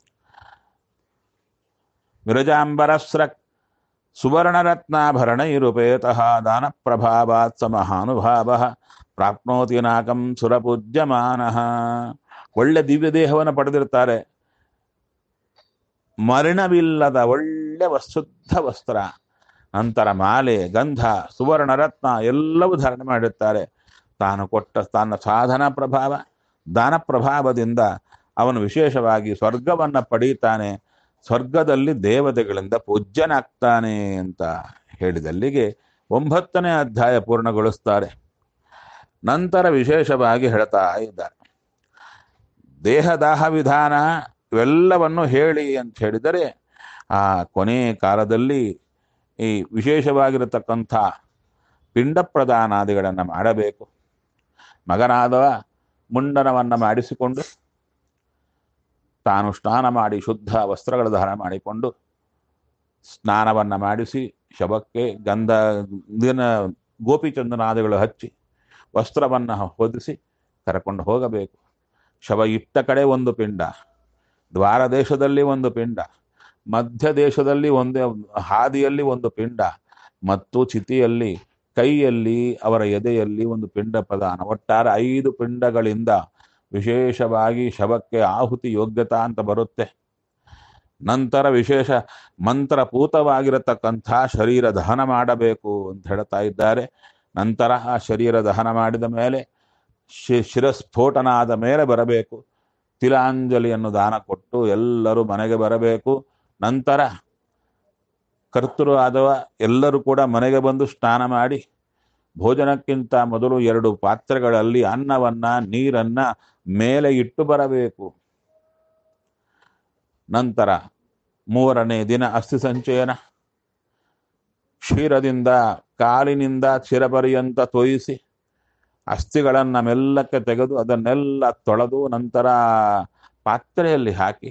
[SPEAKER 1] ವಿರಜಾಂಬರಸ್ರಕ್ ಸುವರ್ಣರತ್ನಾಭರಣೈರುಪೇತಃ ದಾನ ಪ್ರಭಾವಾತ್ ಸ ಮಹಾನುಭಾವ ಪ್ರಾಪ್ನೋತಿ ನಾಕಂ ಸುರಪೂಜ್ಯಮಾನಃ ಒಳ್ಳೆ ದಿವ್ಯ ದೇಹವನ್ನು ಪಡೆದಿರ್ತಾರೆ ಮರಣವಿಲ್ಲದ ಒಳ್ಳೆ ಶುದ್ಧ ವಸ್ತ್ರ ನಂತರ ಮಾಲೆ ಗಂಧ ಸುವರ್ಣ ರತ್ನ ಎಲ್ಲವೂ ಧಾರಣೆ ಮಾಡಿರ್ತಾರೆ ತಾನು ಕೊಟ್ಟ ತನ್ನ ಸಾಧನ ಪ್ರಭಾವ ದಾನ ಪ್ರಭಾವದಿಂದ ಅವನು ವಿಶೇಷವಾಗಿ ಸ್ವರ್ಗವನ್ನು ಪಡೀತಾನೆ ಸ್ವರ್ಗದಲ್ಲಿ ದೇವತೆಗಳಿಂದ ಪೂಜ್ಯನಾಗ್ತಾನೆ ಅಂತ ಹೇಳಿದಲ್ಲಿಗೆ ಒಂಬತ್ತನೇ ಅಧ್ಯಾಯ ಪೂರ್ಣಗೊಳಿಸ್ತಾರೆ ನಂತರ ವಿಶೇಷವಾಗಿ ಹೇಳ್ತಾ ಇದ್ದಾರೆ ದೇಹದಾಹ ವಿಧಾನ ಇವೆಲ್ಲವನ್ನು ಹೇಳಿ ಅಂತ ಹೇಳಿದರೆ ಆ ಕೊನೆ ಕಾಲದಲ್ಲಿ ಈ ವಿಶೇಷವಾಗಿರತಕ್ಕಂಥ ಪಿಂಡ ಪ್ರದಾನಾದಿಗಳನ್ನು ಮಾಡಬೇಕು ಮಗನಾದವ ಮುಂಡನವನ್ನು ಮಾಡಿಸಿಕೊಂಡು ತಾನು ಸ್ನಾನ ಮಾಡಿ ಶುದ್ಧ ವಸ್ತ್ರಗಳ ಧಾರಣ ಮಾಡಿಕೊಂಡು ಸ್ನಾನವನ್ನು ಮಾಡಿಸಿ ಶವಕ್ಕೆ ಗಂಧ ದಿನ ಗೋಪಿಚಂದನಾದಿಗಳು ಹಚ್ಚಿ ವಸ್ತ್ರವನ್ನು ಹೊದಿಸಿ ಕರ್ಕೊಂಡು ಹೋಗಬೇಕು ಶವ ಇಟ್ಟ ಕಡೆ ಒಂದು ಪಿಂಡ ದ್ವಾರ ದೇಶದಲ್ಲಿ ಒಂದು ಪಿಂಡ ಮಧ್ಯ ದೇಶದಲ್ಲಿ ಒಂದು ಹಾದಿಯಲ್ಲಿ ಒಂದು ಪಿಂಡ ಮತ್ತು ಚಿತಿಯಲ್ಲಿ ಕೈಯಲ್ಲಿ ಅವರ ಎದೆಯಲ್ಲಿ ಒಂದು ಪಿಂಡ ಪ್ರದಾನ ಒಟ್ಟಾರೆ ಐದು ಪಿಂಡಗಳಿಂದ ವಿಶೇಷವಾಗಿ ಶವಕ್ಕೆ ಆಹುತಿ ಯೋಗ್ಯತಾ ಅಂತ ಬರುತ್ತೆ ನಂತರ ವಿಶೇಷ ಮಂತ್ರಪೂತವಾಗಿರತಕ್ಕಂಥ ಶರೀರ ದಹನ ಮಾಡಬೇಕು ಅಂತ ಹೇಳ್ತಾ ಇದ್ದಾರೆ ನಂತರ ಆ ಶರೀರ ದಹನ ಮಾಡಿದ ಮೇಲೆ ಶಿ ಶಿರಸ್ಫೋಟನ ಆದ ಮೇಲೆ ಬರಬೇಕು ತಿಲಾಂಜಲಿಯನ್ನು ದಾನ ಕೊಟ್ಟು ಎಲ್ಲರೂ ಮನೆಗೆ ಬರಬೇಕು ನಂತರ ಕರ್ತೃ ಆದವ ಎಲ್ಲರೂ ಕೂಡ ಮನೆಗೆ ಬಂದು ಸ್ನಾನ ಮಾಡಿ ಭೋಜನಕ್ಕಿಂತ ಮೊದಲು ಎರಡು ಪಾತ್ರೆಗಳಲ್ಲಿ ಅನ್ನವನ್ನ ನೀರನ್ನ ಮೇಲೆ ಇಟ್ಟು ಬರಬೇಕು ನಂತರ ಮೂರನೇ ದಿನ ಅಸ್ಥಿ ಸಂಚಯನ ಕ್ಷೀರದಿಂದ ಕಾಲಿನಿಂದ ಶಿರಪರ್ಯಂತ ತೋಯಿಸಿ ಅಸ್ಥಿಗಳನ್ನು ಮೆಲ್ಲಕ್ಕೆ ತೆಗೆದು ಅದನ್ನೆಲ್ಲ ತೊಳೆದು ನಂತರ ಪಾತ್ರೆಯಲ್ಲಿ ಹಾಕಿ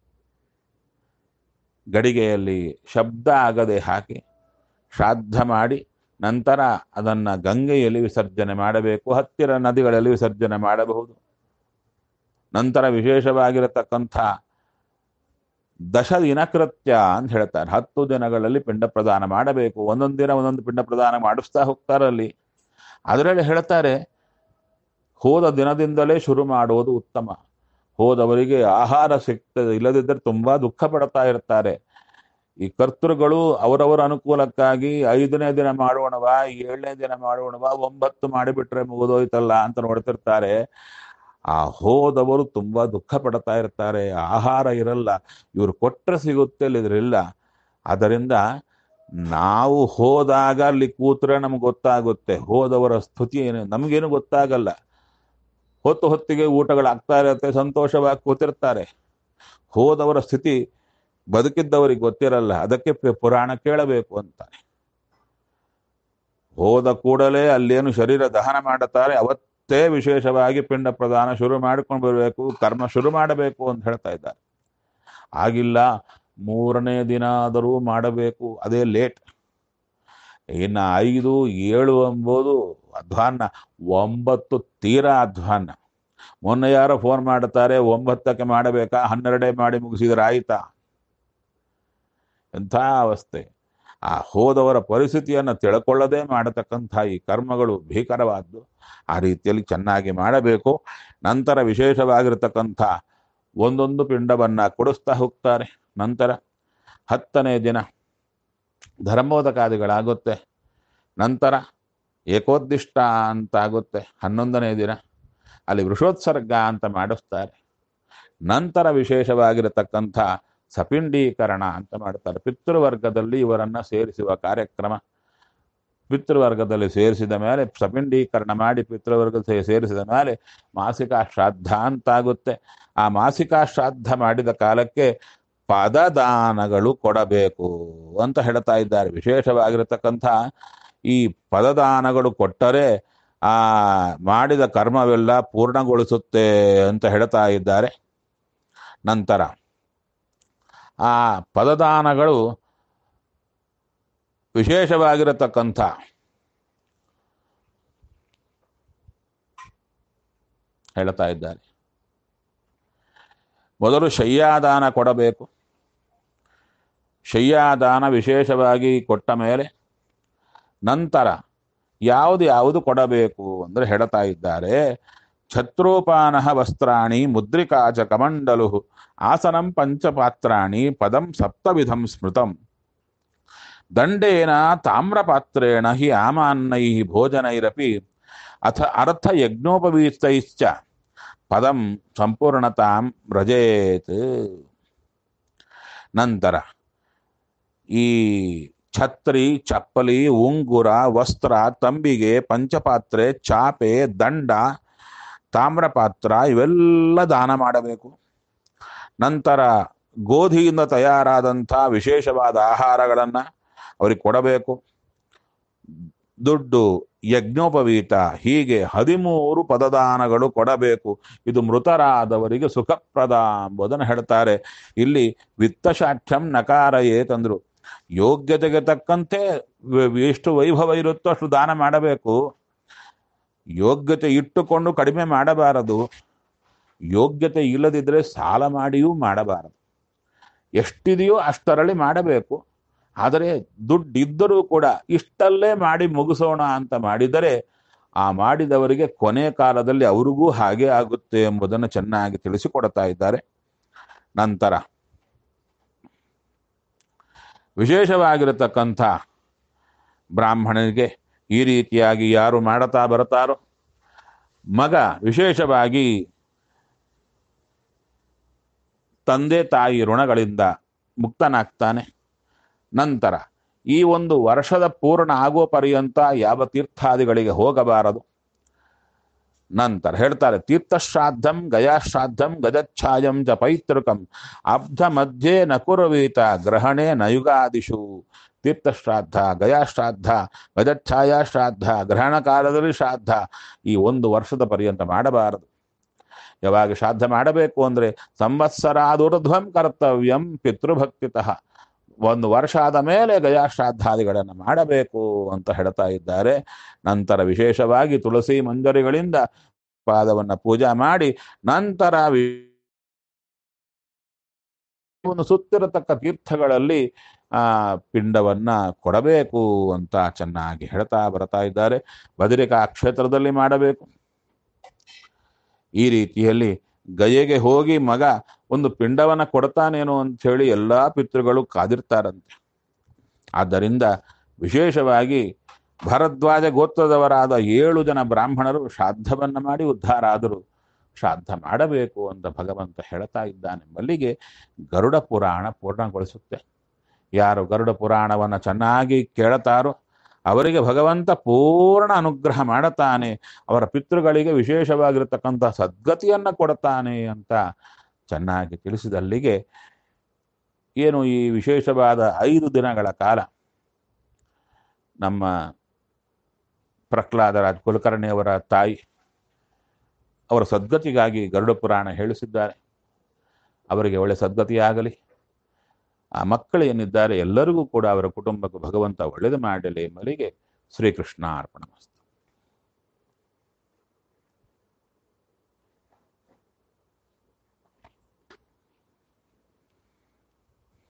[SPEAKER 1] ಗಡಿಗೆಯಲ್ಲಿ ಶಬ್ದ ಆಗದೆ ಹಾಕಿ ಶ್ರಾದ್ದ ಮಾಡಿ ನಂತರ ಅದನ್ನು ಗಂಗೆಯಲ್ಲಿ ವಿಸರ್ಜನೆ ಮಾಡಬೇಕು ಹತ್ತಿರ ನದಿಗಳಲ್ಲಿ ವಿಸರ್ಜನೆ ಮಾಡಬಹುದು ನಂತರ ವಿಶೇಷವಾಗಿರತಕ್ಕಂಥ ದಶ ದಿನ ಕೃತ್ಯ ಅಂತ ಹೇಳ್ತಾರೆ ಹತ್ತು ದಿನಗಳಲ್ಲಿ ಪಿಂಡ ಪ್ರದಾನ ಮಾಡಬೇಕು ಒಂದೊಂದು ದಿನ ಒಂದೊಂದು ಪಿಂಡ ಪ್ರದಾನ ಮಾಡಿಸ್ತಾ ಹೋಗ್ತಾರಲ್ಲಿ ಅದರಲ್ಲಿ ಹೇಳ್ತಾರೆ ಹೋದ ದಿನದಿಂದಲೇ ಶುರು ಮಾಡುವುದು ಉತ್ತಮ ಹೋದವರಿಗೆ ಆಹಾರ ಸಿಗ್ತದೆ ಇಲ್ಲದಿದ್ದರೆ ತುಂಬಾ ದುಃಖ ಪಡ್ತಾ ಇರ್ತಾರೆ ಈ ಕರ್ತೃಗಳು ಅವರವರ ಅನುಕೂಲಕ್ಕಾಗಿ ಐದನೇ ದಿನ ಮಾಡೋಣವಾ ಏಳನೇ ದಿನ ಮಾಡೋಣವಾ ಒಂಬತ್ತು ಮಾಡಿಬಿಟ್ರೆ ಮುಗಿದೋಯ್ತಲ್ಲ ಅಂತ ನೋಡ್ತಿರ್ತಾರೆ ಆ ಹೋದವರು ತುಂಬಾ ದುಃಖ ಪಡ್ತಾ ಇರ್ತಾರೆ ಆಹಾರ ಇರಲ್ಲ ಇವ್ರು ಕೊಟ್ಟರೆ ಸಿಗುತ್ತೆ ಇಲ್ಲದ್ರಿಲ್ಲ ಅದರಿಂದ ನಾವು ಹೋದಾಗ ಅಲ್ಲಿ ಕೂತ್ರೆ ನಮ್ಗೆ ಗೊತ್ತಾಗುತ್ತೆ ಹೋದವರ ಸ್ತುತಿ ಏನು ನಮಗೇನು ಗೊತ್ತಾಗಲ್ಲ ಹೊತ್ತು ಹೊತ್ತಿಗೆ ಊಟಗಳಾಗ್ತಾ ಇರುತ್ತೆ ಸಂತೋಷವಾಗಿ ಕೂತಿರ್ತಾರೆ ಹೋದವರ ಸ್ಥಿತಿ ಬದುಕಿದ್ದವರಿಗೆ ಗೊತ್ತಿರಲ್ಲ ಅದಕ್ಕೆ ಪು- ಪುರಾಣ ಕೇಳಬೇಕು ಅಂತಾನೆ ಹೋದ ಕೂಡಲೇ ಅಲ್ಲೇನು ಶರೀರ ದಹನ ಮಾಡುತ್ತಾರೆ ಅವತ್ತೇ ವಿಶೇಷವಾಗಿ ಪಿಂಡ ಪ್ರದಾನ ಶುರು ಮಾಡ್ಕೊಂಡು ಬರಬೇಕು ಕರ್ಮ ಶುರು ಮಾಡಬೇಕು ಅಂತ ಹೇಳ್ತಾ ಇದ್ದಾರೆ ಆಗಿಲ್ಲ ಮೂರನೇ ದಿನ ಆದರೂ ಮಾಡಬೇಕು ಅದೇ ಲೇಟ್ ಇನ್ನು ಐದು ಏಳು ಎಂಬುದು ಅಧ್ವಾನ್ನ ಒಂಬತ್ತು ತೀರಾ ಅಧ್ವಾನ್ನ ಮೊನ್ನೆ ಯಾರೋ ಫೋನ್ ಮಾಡುತ್ತಾರೆ ಒಂಬತ್ತಕ್ಕೆ ಮಾಡಬೇಕಾ ಹನ್ನೆರಡೇ ಮಾಡಿ ಮುಗಿಸಿದ್ರೆ ಆಯ್ತಾ ಎಂಥ ಅವಸ್ಥೆ ಆ ಹೋದವರ ಪರಿಸ್ಥಿತಿಯನ್ನು ತಿಳ್ಕೊಳ್ಳದೆ ಮಾಡತಕ್ಕಂಥ ಈ ಕರ್ಮಗಳು ಭೀಕರವಾದ್ದು ಆ ರೀತಿಯಲ್ಲಿ ಚೆನ್ನಾಗಿ ಮಾಡಬೇಕು ನಂತರ ವಿಶೇಷವಾಗಿರತಕ್ಕಂಥ ಒಂದೊಂದು ಪಿಂಡವನ್ನ ಕೊಡಿಸ್ತಾ ಹೋಗ್ತಾರೆ ನಂತರ ಹತ್ತನೇ ದಿನ ಧರ್ಮೋದಕಾದಿಗಳಾಗುತ್ತೆ ನಂತರ ಏಕೋದ್ದಿಷ್ಟ ಅಂತ ಆಗುತ್ತೆ ಹನ್ನೊಂದನೇ ದಿನ ಅಲ್ಲಿ ವೃಷೋತ್ಸರ್ಗ ಅಂತ ಮಾಡಿಸ್ತಾರೆ ನಂತರ ವಿಶೇಷವಾಗಿರತಕ್ಕಂಥ ಸಪಿಂಡೀಕರಣ ಅಂತ ಮಾಡ್ತಾರೆ ಪಿತೃವರ್ಗದಲ್ಲಿ ಇವರನ್ನ ಸೇರಿಸುವ ಕಾರ್ಯಕ್ರಮ ಪಿತೃವರ್ಗದಲ್ಲಿ ಸೇರಿಸಿದ ಮೇಲೆ ಸಪಿಂಡೀಕರಣ ಮಾಡಿ ಪಿತೃವರ್ಗ ಸೇ- ಸೇರಿಸಿದ ಮೇಲೆ ಮಾಸಿಕ ಶ್ರಾದ್ದ ಅಂತಾಗುತ್ತೆ ಆ ಮಾಸಿಕ ಶ್ರಾದ್ದ ಮಾಡಿದ ಕಾಲಕ್ಕೆ ಪದದಾನಗಳು ಕೊಡಬೇಕು ಅಂತ ಹೇಳ್ತಾ ಇದ್ದಾರೆ ವಿಶೇಷವಾಗಿರತಕ್ಕಂಥ ಈ ಪದದಾನಗಳು ಕೊಟ್ಟರೆ ಆ ಮಾಡಿದ ಕರ್ಮವೆಲ್ಲ ಪೂರ್ಣಗೊಳಿಸುತ್ತೆ ಅಂತ ಹೇಳ್ತಾ ಇದ್ದಾರೆ ನಂತರ ಆ ಪದದಾನಗಳು ವಿಶೇಷವಾಗಿರತಕ್ಕಂಥ ಹೇಳ್ತಾ ಇದ್ದಾರೆ ಮೊದಲು ಶಯ್ಯಾದಾನ ಕೊಡಬೇಕು ಶಯ್ಯಾದಾನ ವಿಶೇಷವಾಗಿ ಕೊಟ್ಟ ಮೇಲೆ ನಂತರ ಯಾವುದು ಯಾವುದು ಕೊಡಬೇಕು ಅಂದರೆ ಹೇಳ್ತಾ ಇದ್ದಾರೆ ಛತ್ರೋಪಾನ ವಸ್ತ್ರಾಣಿ ಮುದ್ರಿಕಾಚ ಕಮಂಡಲು ಆಸನಂ ಪಂಚಪಾತ್ರಾಣಿ ಪದಂ ಸಪ್ತವಿಧಂ ಸ್ಮೃತಂ ದಂಡೇನ ತಾಮ್ರಪಾತ್ರೇಣ ಹಿ ಆಮಾನ್ನೈ ಭೋಜನೈರಪಿ ಅಥ ಅರ್ಥ ಯಜ್ಞೋಪವೀತೈಶ್ಚ ಪದಂ ಸಂಪೂರ್ಣತಾಂ ವ್ರಜೇತ್ ನಂತರ ಈ ಛತ್ರಿ ಚಪ್ಪಲಿ ಉಂಗುರ ವಸ್ತ್ರ ತಂಬಿಗೆ ಪಂಚಪಾತ್ರೆ ಚಾಪೆ ದಂಡ ತಾಮ್ರಪಾತ್ರ ಇವೆಲ್ಲ ದಾನ ಮಾಡಬೇಕು ನಂತರ ಗೋಧಿಯಿಂದ ತಯಾರಾದಂಥ ವಿಶೇಷವಾದ ಆಹಾರಗಳನ್ನು ಅವ್ರಿಗೆ ಕೊಡಬೇಕು ದುಡ್ಡು ಯಜ್ಞೋಪವೀತ ಹೀಗೆ ಹದಿಮೂರು ಪದದಾನಗಳು ಕೊಡಬೇಕು ಇದು ಮೃತರಾದವರಿಗೆ ಸುಖಪ್ರದ ಎಂಬುದನ್ನು ಹೇಳ್ತಾರೆ ಇಲ್ಲಿ ವಿತ್ತಶಾಠ್ಯಂ ನಕಾರಯೇ ತಂದ್ರು ಯೋಗ್ಯತೆಗೆ ತಕ್ಕಂತೆ ವ- ಎಷ್ಟು ವೈಭವ ಇರುತ್ತೋ ಅಷ್ಟು ದಾನ ಮಾಡಬೇಕು ಯೋಗ್ಯತೆ ಇಟ್ಟುಕೊಂಡು ಕಡಿಮೆ ಮಾಡಬಾರದು ಯೋಗ್ಯತೆ ಇಲ್ಲದಿದ್ದರೆ ಸಾಲ ಮಾಡಿಯೂ ಮಾಡಬಾರದು ಎಷ್ಟಿದೆಯೋ ಅಷ್ಟರಲ್ಲಿ ಮಾಡಬೇಕು ಆದರೆ ದುಡ್ಡಿದ್ದರೂ ಕೂಡ ಇಷ್ಟಲ್ಲೇ ಮಾಡಿ ಮುಗಿಸೋಣ ಅಂತ ಮಾಡಿದರೆ ಆ ಮಾಡಿದವರಿಗೆ ಕೊನೆ ಕಾಲದಲ್ಲಿ ಅವ್ರಿಗೂ ಹಾಗೆ ಆಗುತ್ತೆ ಎಂಬುದನ್ನು ಚೆನ್ನಾಗಿ ತಿಳಿಸಿಕೊಡ್ತಾ ಇದ್ದಾರೆ ನಂತರ ವಿಶೇಷವಾಗಿರತಕ್ಕಂಥ ಬ್ರಾಹ್ಮಣನಿಗೆ ಈ ರೀತಿಯಾಗಿ ಯಾರು ಮಾಡುತ್ತಾ ಬರ್ತಾರೋ ಮಗ ವಿಶೇಷವಾಗಿ ತಂದೆ ತಾಯಿ ಋಣಗಳಿಂದ ಮುಕ್ತನಾಗ್ತಾನೆ ನಂತರ ಈ ಒಂದು ವರ್ಷದ ಪೂರ್ಣ ಆಗುವ ಪರ್ಯಂತ ಯಾವ ತೀರ್ಥಾದಿಗಳಿಗೆ ಹೋಗಬಾರದು ನಂತರ ಹೇಳ್ತಾರೆ ತೀರ್ಥಶ್ರಾದ್ದಂ ಗಯಾಶ್ರಾದ್ದಂ ಗಜಚ್ಛಾಯಂ ಚ ಪೈತೃಕಂ ಅಬ್ಧ ಮಧ್ಯೆ ನಕುರವೀತ ಗ್ರಹಣೆ ನಯುಗಾದಿಷು ತೀರ್ಥಶ್ರಾದ್ದ ಗಯಾಶ್ರಾದ್ದ ಗಜಚ್ಛಾಯಾ ಶ್ರಾದ್ದ ಗ್ರಹಣ ಕಾಲದಲ್ಲಿ ಶ್ರಾದ್ದ ಈ ಒಂದು ವರ್ಷದ ಪರ್ಯಂತ ಮಾಡಬಾರದು ಯಾವಾಗ ಶ್ರಾದ್ದ ಮಾಡಬೇಕು ಅಂದರೆ ಸಂವತ್ಸರಾದುರ್ಧ್ವಂ ಕರ್ತವ್ಯಂ ಪಿತೃಭಕ್ತಿತಃ ಒಂದು ವರ್ಷ ಆದ ಮೇಲೆ ಗಯಾಶ್ರಾದ್ದಾದಿಗಳನ್ನು ಮಾಡಬೇಕು ಅಂತ ಹೇಳ್ತಾ ಇದ್ದಾರೆ ನಂತರ ವಿಶೇಷವಾಗಿ ತುಳಸಿ ಮಂಜರಿಗಳಿಂದ ಪಾದವನ್ನು ಪೂಜಾ ಮಾಡಿ ನಂತರ ವಿ- ಒಂದು ಸುತ್ತಿರತಕ್ಕ ತೀರ್ಥಗಳಲ್ಲಿ ಆ ಪಿಂಡವನ್ನ ಕೊಡಬೇಕು ಅಂತ ಚೆನ್ನಾಗಿ ಹೇಳ್ತಾ ಬರ್ತಾ ಇದ್ದಾರೆ ಬದರಿಕಾ ಕ್ಷೇತ್ರದಲ್ಲಿ ಮಾಡಬೇಕು ಈ ರೀತಿಯಲ್ಲಿ ಗಯೆಗೆ ಹೋಗಿ ಮಗ ಒಂದು ಪಿಂಡವನ್ನ ಕೊಡ್ತಾನೇನೋ ಅಂತ ಹೇಳಿ ಎಲ್ಲಾ ಪಿತೃಗಳು ಕಾದಿರ್ತಾರಂತೆ ಆದ್ದರಿಂದ ವಿಶೇಷವಾಗಿ ಭರದ್ವಾಜ ಗೋತ್ರದವರಾದ ಏಳು ಜನ ಬ್ರಾಹ್ಮಣರು ಶ್ರಾದ್ದವನ್ನ ಮಾಡಿ ಉದ್ಧಾರ ಆದರು ಶ್ರಾದ್ದ ಮಾಡಬೇಕು ಅಂತ ಭಗವಂತ ಹೇಳ್ತಾ ಇದ್ದಾನೆಂಬಲ್ಲಿಗೆ ಗರುಡ ಪುರಾಣ ಪೂರ್ಣಗೊಳಿಸುತ್ತೆ ಯಾರು ಗರುಡ ಪುರಾಣವನ್ನು ಚೆನ್ನಾಗಿ ಕೇಳುತ್ತಾರೋ ಅವರಿಗೆ ಭಗವಂತ ಪೂರ್ಣ ಅನುಗ್ರಹ ಮಾಡುತ್ತಾನೆ ಅವರ ಪಿತೃಗಳಿಗೆ ವಿಶೇಷವಾಗಿರತಕ್ಕಂಥ ಸದ್ಗತಿಯನ್ನು ಕೊಡುತ್ತಾನೆ ಅಂತ ಚೆನ್ನಾಗಿ ತಿಳಿಸಿದಲ್ಲಿಗೆ ಏನು ಈ ವಿಶೇಷವಾದ ಐದು ದಿನಗಳ ಕಾಲ ನಮ್ಮ ಪ್ರಹ್ಲಾದರಾಜ್ ಕುಲಕರ್ಣಿಯವರ ತಾಯಿ ಅವರ ಸದ್ಗತಿಗಾಗಿ ಗರುಡ ಪುರಾಣ ಹೇಳಿಸಿದ್ದಾರೆ ಅವರಿಗೆ ಒಳ್ಳೆ ಸದ್ಗತಿಯಾಗಲಿ ಆ ಮಕ್ಕಳು ಏನಿದ್ದಾರೆ ಎಲ್ಲರಿಗೂ ಕೂಡ ಅವರ ಕುಟುಂಬಕ್ಕೂ ಭಗವಂತ ಒಳ್ಳೆಯದು ಮಾಡಲಿ ಎಂಬಲಿಗೆ ಶ್ರೀಕೃಷ್ಣ ಅರ್ಪಣ